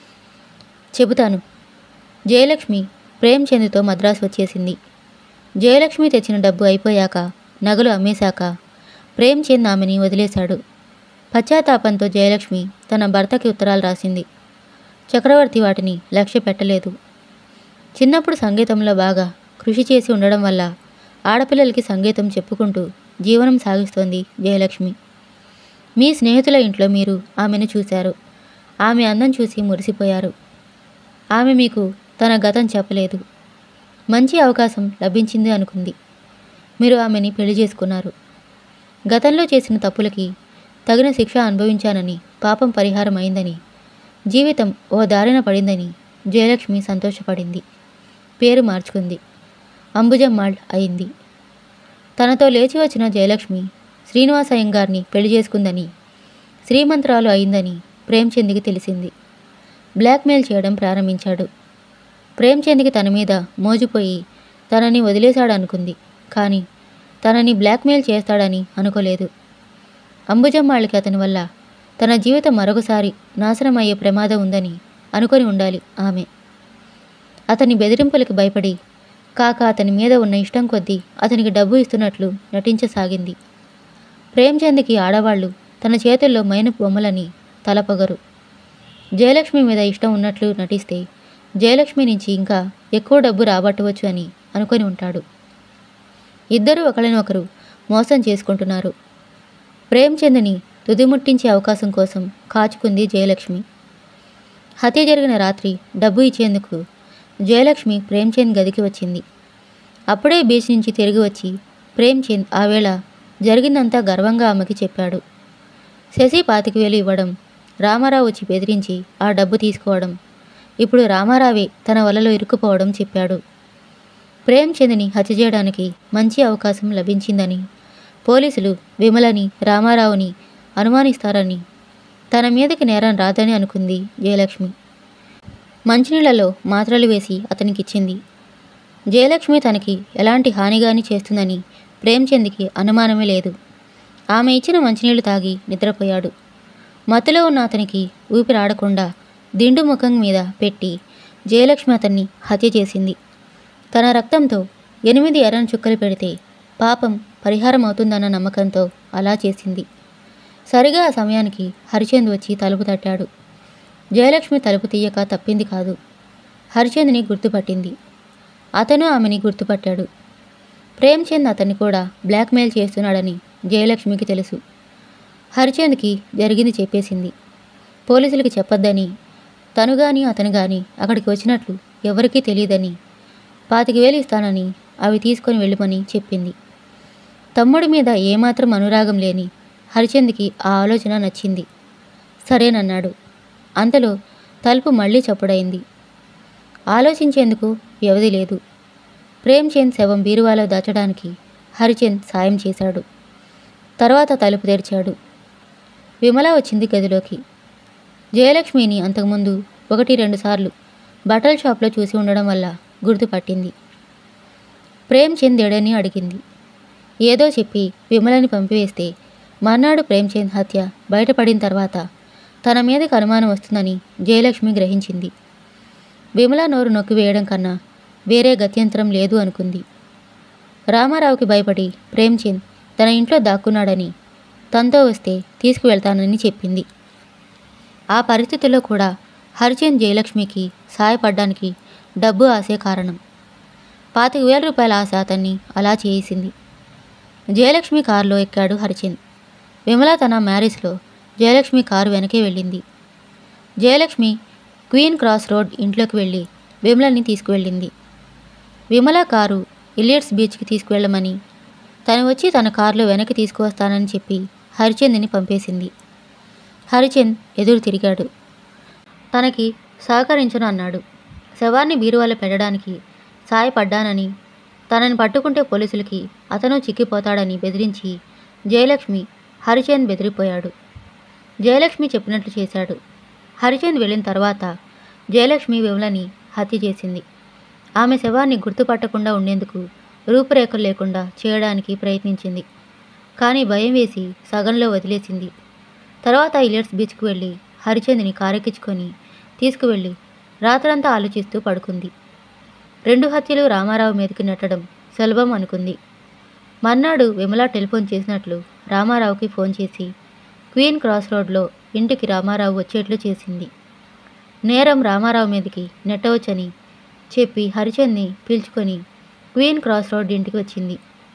C: చెబుతాను జయలక్ష్మి ప్రేమ్చంద్తో మద్రాసు వచ్చేసింది జయలక్ష్మి తెచ్చిన డబ్బు అయిపోయాక నగలు అమ్మేశాక ప్రేమ్చంద్ ఆమెని వదిలేశాడు పశ్చాత్తాపంతో జయలక్ష్మి తన భర్తకి ఉత్తరాలు రాసింది చక్రవర్తి వాటిని లక్ష్య పెట్టలేదు చిన్నప్పుడు సంగీతంలో బాగా కృషి చేసి ఉండడం వల్ల ఆడపిల్లలకి సంగీతం చెప్పుకుంటూ జీవనం సాగిస్తోంది జయలక్ష్మి మీ స్నేహితుల ఇంట్లో మీరు ఆమెను చూశారు ఆమె అందం చూసి మురిసిపోయారు ఆమె మీకు తన గతం చెప్పలేదు మంచి అవకాశం లభించింది అనుకుంది మీరు ఆమెని పెళ్లి చేసుకున్నారు గతంలో చేసిన తప్పులకి తగిన శిక్ష అనుభవించానని పాపం పరిహారం అయిందని జీవితం ఓ దారిన పడిందని జయలక్ష్మి సంతోషపడింది పేరు మార్చుకుంది అంబుజమ్మాళ్ అయింది తనతో లేచి వచ్చిన జయలక్ష్మి శ్రీనివాస అయ్యంగారిని పెళ్లి చేసుకుందని శ్రీమంత్రాలు అయిందని ప్రేమ్చంద్కి తెలిసింది బ్లాక్మెయిల్ చేయడం ప్రారంభించాడు ప్రేమ్చంద్కి తన మీద మోజుపోయి తనని వదిలేశాడనుకుంది కానీ తనని బ్లాక్మెయిల్ చేస్తాడని అనుకోలేదు అంబుజమ్మాళ్ళకి అతని వల్ల తన జీవితం మరొకసారి నాశనం అయ్యే ప్రమాదం ఉందని అనుకొని ఉండాలి ఆమె అతని బెదిరింపులకు భయపడి కాక అతని మీద ఉన్న ఇష్టం కొద్దీ అతనికి డబ్బు ఇస్తున్నట్లు నటించసాగింది ప్రేమ్చంద్కి ఆడవాళ్ళు తన చేతుల్లో మైనపు బొమ్మలని తలపగరు జయలక్ష్మి మీద ఇష్టం ఉన్నట్లు నటిస్తే జయలక్ష్మి నుంచి ఇంకా ఎక్కువ డబ్బు రాబట్టవచ్చు అని అనుకొని ఉంటాడు ఇద్దరూ ఒకరినొకరు మోసం చేసుకుంటున్నారు ప్రేమ్చంద్ని తుదిముట్టించే అవకాశం కోసం కాచుకుంది జయలక్ష్మి హత్య జరిగిన రాత్రి డబ్బు ఇచ్చేందుకు జయలక్ష్మి ప్రేమ్చంద్ గదికి వచ్చింది అప్పుడే బీచ్ నుంచి తిరిగి వచ్చి ప్రేమ్చంద్ ఆ వేళ జరిగిందంతా గర్వంగా ఆమెకి చెప్పాడు శశి పాతిక వేలు ఇవ్వడం రామారావు వచ్చి బెదిరించి ఆ డబ్బు తీసుకోవడం ఇప్పుడు రామారావే తన వలలో ఇరుక్కుపోవడం చెప్పాడు ప్రేమ్చంద్ని హత్య చేయడానికి మంచి అవకాశం లభించిందని పోలీసులు విమలని రామారావుని అనుమానిస్తారని తన మీదకి నేరం రాదని అనుకుంది జయలక్ష్మి మంచినీళ్ళలో మాత్రలు వేసి అతనికిచ్చింది జయలక్ష్మి తనకి ఎలాంటి హానిగాని చేస్తుందని ప్రేమ్చంద్కి అనుమానమే లేదు ఆమె ఇచ్చిన మంచినీళ్లు తాగి నిద్రపోయాడు మత్తులో ఉన్న అతనికి ఊపిరాడకుండా దిండు ముఖం మీద పెట్టి జయలక్ష్మి అతన్ని హత్య చేసింది తన రక్తంతో ఎనిమిది ఎర్రని చుక్కలు పెడితే పాపం పరిహారం అవుతుందన్న నమ్మకంతో అలా చేసింది సరిగా ఆ సమయానికి హరిచంద్ వచ్చి తలుపు తట్టాడు జయలక్ష్మి తలుపు తీయక తప్పింది కాదు హరిచంద్ని గుర్తుపట్టింది అతను ఆమెని గుర్తుపట్టాడు ప్రేమ్చంద్ అతన్ని కూడా బ్లాక్మెయిల్ చేస్తున్నాడని జయలక్ష్మికి తెలుసు హరిచంద్కి జరిగింది చెప్పేసింది పోలీసులకి చెప్పొద్దని తను గాని అతను గాని అక్కడికి వచ్చినట్లు ఎవరికీ తెలియదని పాతిక వేలు ఇస్తానని అవి తీసుకొని వెళ్ళమని చెప్పింది తమ్ముడి మీద ఏమాత్రం అనురాగం లేని హరిచంద్కి ఆ ఆలోచన నచ్చింది సరేనన్నాడు అంతలో తలుపు మళ్ళీ చప్పుడైంది ఆలోచించేందుకు వ్యవధి లేదు ప్రేమ్చంద్ శవం బీరువాలో దాచడానికి హరిచంద్ సాయం చేశాడు తర్వాత తలుపు తెరిచాడు విమల వచ్చింది గదిలోకి జయలక్ష్మిని అంతకుముందు ఒకటి రెండు సార్లు బట్టల షాప్లో చూసి ఉండడం వల్ల గుర్తుపట్టింది ప్రేమ్చంద్ ఎడని అడిగింది ఏదో చెప్పి విమలని పంపివేస్తే మర్నాడు ప్రేమ్చంద్ హత్య బయటపడిన తర్వాత తన మీదకి అనుమానం వస్తుందని జయలక్ష్మి గ్రహించింది విమల నోరు నొక్కివేయడం కన్నా వేరే గత్యంతరం లేదు అనుకుంది రామారావుకి భయపడి ప్రేమ్చంద్ తన ఇంట్లో దాక్కున్నాడని తనతో వస్తే తీసుకువెళ్తానని చెప్పింది ఆ పరిస్థితుల్లో కూడా హరిచంద్ జయలక్ష్మికి సాయపడ్డానికి డబ్బు ఆశే కారణం పాతిక వేల రూపాయల ఆశ అతన్ని అలా చేసింది జయలక్ష్మి కారులో ఎక్కాడు హరిచంద్ విమల తన మ్యారేజ్లో జయలక్ష్మి కారు వెనకే వెళ్ళింది జయలక్ష్మి క్వీన్ క్రాస్ రోడ్ ఇంట్లోకి వెళ్ళి విమలని తీసుకువెళ్ళింది విమల కారు ఇలియట్స్ బీచ్కి తీసుకువెళ్ళమని తను వచ్చి తన కారులో వెనక్కి తీసుకువస్తానని చెప్పి హరిచంద్ని పంపేసింది హరిచంద్ ఎదురు తిరిగాడు తనకి సహకరించను అన్నాడు శవాన్ని బీరువాలో పెట్టడానికి సాయపడ్డానని తనని పట్టుకుంటే పోలీసులకి అతను చిక్కిపోతాడని బెదిరించి జయలక్ష్మి హరిచంద్ బెదిరిపోయాడు జయలక్ష్మి చెప్పినట్లు చేశాడు హరిచంద్ వెళ్ళిన తర్వాత జయలక్ష్మి విమలని హత్య చేసింది ఆమె శవాన్ని గుర్తుపట్టకుండా ఉండేందుకు రూపురేఖలు లేకుండా చేయడానికి ప్రయత్నించింది కానీ భయం వేసి సగంలో వదిలేసింది తర్వాత ఇలియట్స్ బీచ్కి వెళ్ళి హరిచంద్ని కారెక్కించుకొని తీసుకువెళ్ళి రాత్రంతా ఆలోచిస్తూ పడుకుంది రెండు హత్యలు రామారావు మీదకి నెట్టడం సులభం అనుకుంది మర్నాడు విమల టెలిఫోన్ చేసినట్లు రామారావుకి ఫోన్ చేసి క్వీన్ క్రాస్ రోడ్లో ఇంటికి రామారావు వచ్చేట్లు చేసింది నేరం రామారావు మీదకి నెట్టవచ్చని చెప్పి హరిచంద్ని పీల్చుకొని క్వీన్ క్రాస్ రోడ్ ఇంటికి వచ్చింది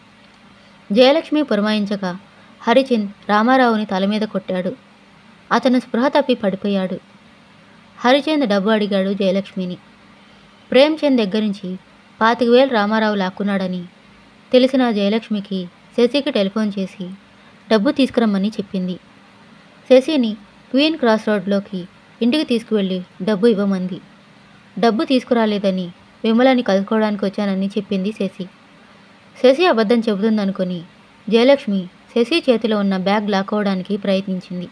C: జయలక్ష్మి పురమాయించగా హరిచంద్ రామారావుని తల మీద కొట్టాడు అతను స్పృహ తప్పి పడిపోయాడు హరిచంద్ డబ్బు అడిగాడు జయలక్ష్మిని ప్రేమ్చంద్ దగ్గర నుంచి పాతిక వేలు రామారావు లాక్కున్నాడని తెలిసిన జయలక్ష్మికి శశికి టెలిఫోన్ చేసి డబ్బు తీసుకురమ్మని చెప్పింది శశిని క్వీన్ క్రాస్ రోడ్లోకి ఇంటికి తీసుకువెళ్ళి డబ్బు ఇవ్వమంది డబ్బు తీసుకురాలేదని విమలని కలుసుకోవడానికి వచ్చానని చెప్పింది శశి శశి అబద్ధం చెబుతుందనుకొని జయలక్ష్మి శశి చేతిలో ఉన్న బ్యాగ్ లాక్కోవడానికి ప్రయత్నించింది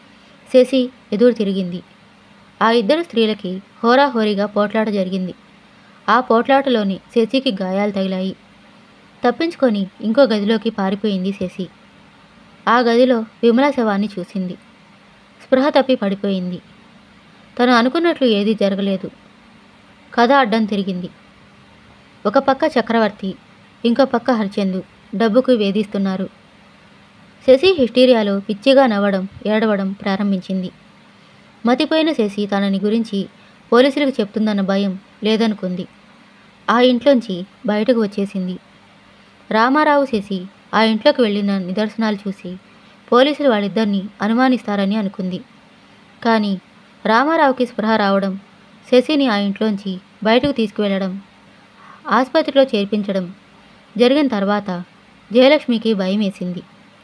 C: శశి ఎదురు తిరిగింది ఆ ఇద్దరు స్త్రీలకి హోరాహోరీగా పోట్లాట జరిగింది ఆ పోట్లాటలోని శశికి గాయాలు తగిలాయి తప్పించుకొని ఇంకో గదిలోకి పారిపోయింది శశి ఆ గదిలో విమల శవాన్ని చూసింది స్పృహ తప్పి పడిపోయింది తను అనుకున్నట్లు ఏదీ జరగలేదు కథ అడ్డం తిరిగింది ఒక పక్క చక్రవర్తి ఇంకో పక్క హరిచందు డబ్బుకు వేధిస్తున్నారు శశి హిస్టీరియాలో పిచ్చిగా నవ్వడం ఏడవడం ప్రారంభించింది మతిపోయిన శశి తనని గురించి పోలీసులకు చెప్తుందన్న భయం లేదనుకుంది ఆ ఇంట్లోంచి బయటకు వచ్చేసింది రామారావు శశి ఆ ఇంట్లోకి వెళ్ళిన నిదర్శనాలు చూసి పోలీసులు వాళ్ళిద్దరిని అనుమానిస్తారని అనుకుంది కానీ రామారావుకి స్పృహ రావడం శశిని ఆ ఇంట్లోంచి బయటకు తీసుకువెళ్ళడం ఆసుపత్రిలో చేర్పించడం జరిగిన తర్వాత జయలక్ష్మికి భయం వేసింది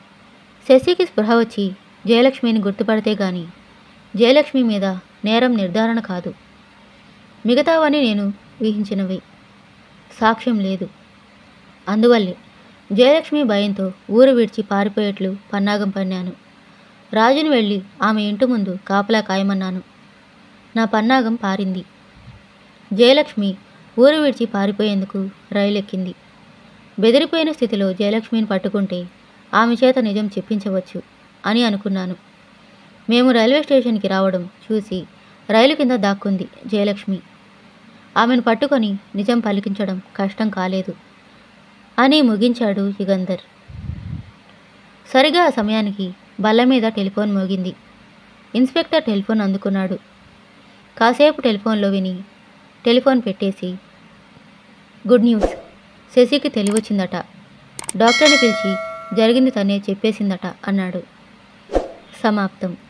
C: శశికి స్పృహ వచ్చి జయలక్ష్మిని గుర్తుపడితే గాని జయలక్ష్మి మీద నేరం నిర్ధారణ కాదు మిగతావన్నీ నేను ఊహించినవి సాక్ష్యం లేదు అందువల్లే జయలక్ష్మి భయంతో ఊరు విడిచి పారిపోయేట్లు పన్నాగం పన్నాను రాజుని వెళ్ళి ఆమె ఇంటి ముందు కాపలా కాయమన్నాను నా పన్నాగం పారింది జయలక్ష్మి ఊరు విడిచి పారిపోయేందుకు రైలు ఎక్కింది బెదిరిపోయిన స్థితిలో జయలక్ష్మిని పట్టుకుంటే ఆమె చేత నిజం చెప్పించవచ్చు అని అనుకున్నాను మేము రైల్వే స్టేషన్కి రావడం చూసి రైలు కింద దాక్కుంది జయలక్ష్మి ఆమెను పట్టుకొని నిజం పలికించడం కష్టం కాలేదు అని ముగించాడు యుగంధర్ సరిగా ఆ సమయానికి బల్ల మీద టెలిఫోన్ మోగింది ఇన్స్పెక్టర్ టెలిఫోన్ అందుకున్నాడు కాసేపు టెలిఫోన్లో విని టెలిఫోన్ పెట్టేసి గుడ్ న్యూస్ శశికి తెలివచ్చిందట డాక్టర్ని పిలిచి జరిగింది తనే చెప్పేసిందట అన్నాడు సమాప్తం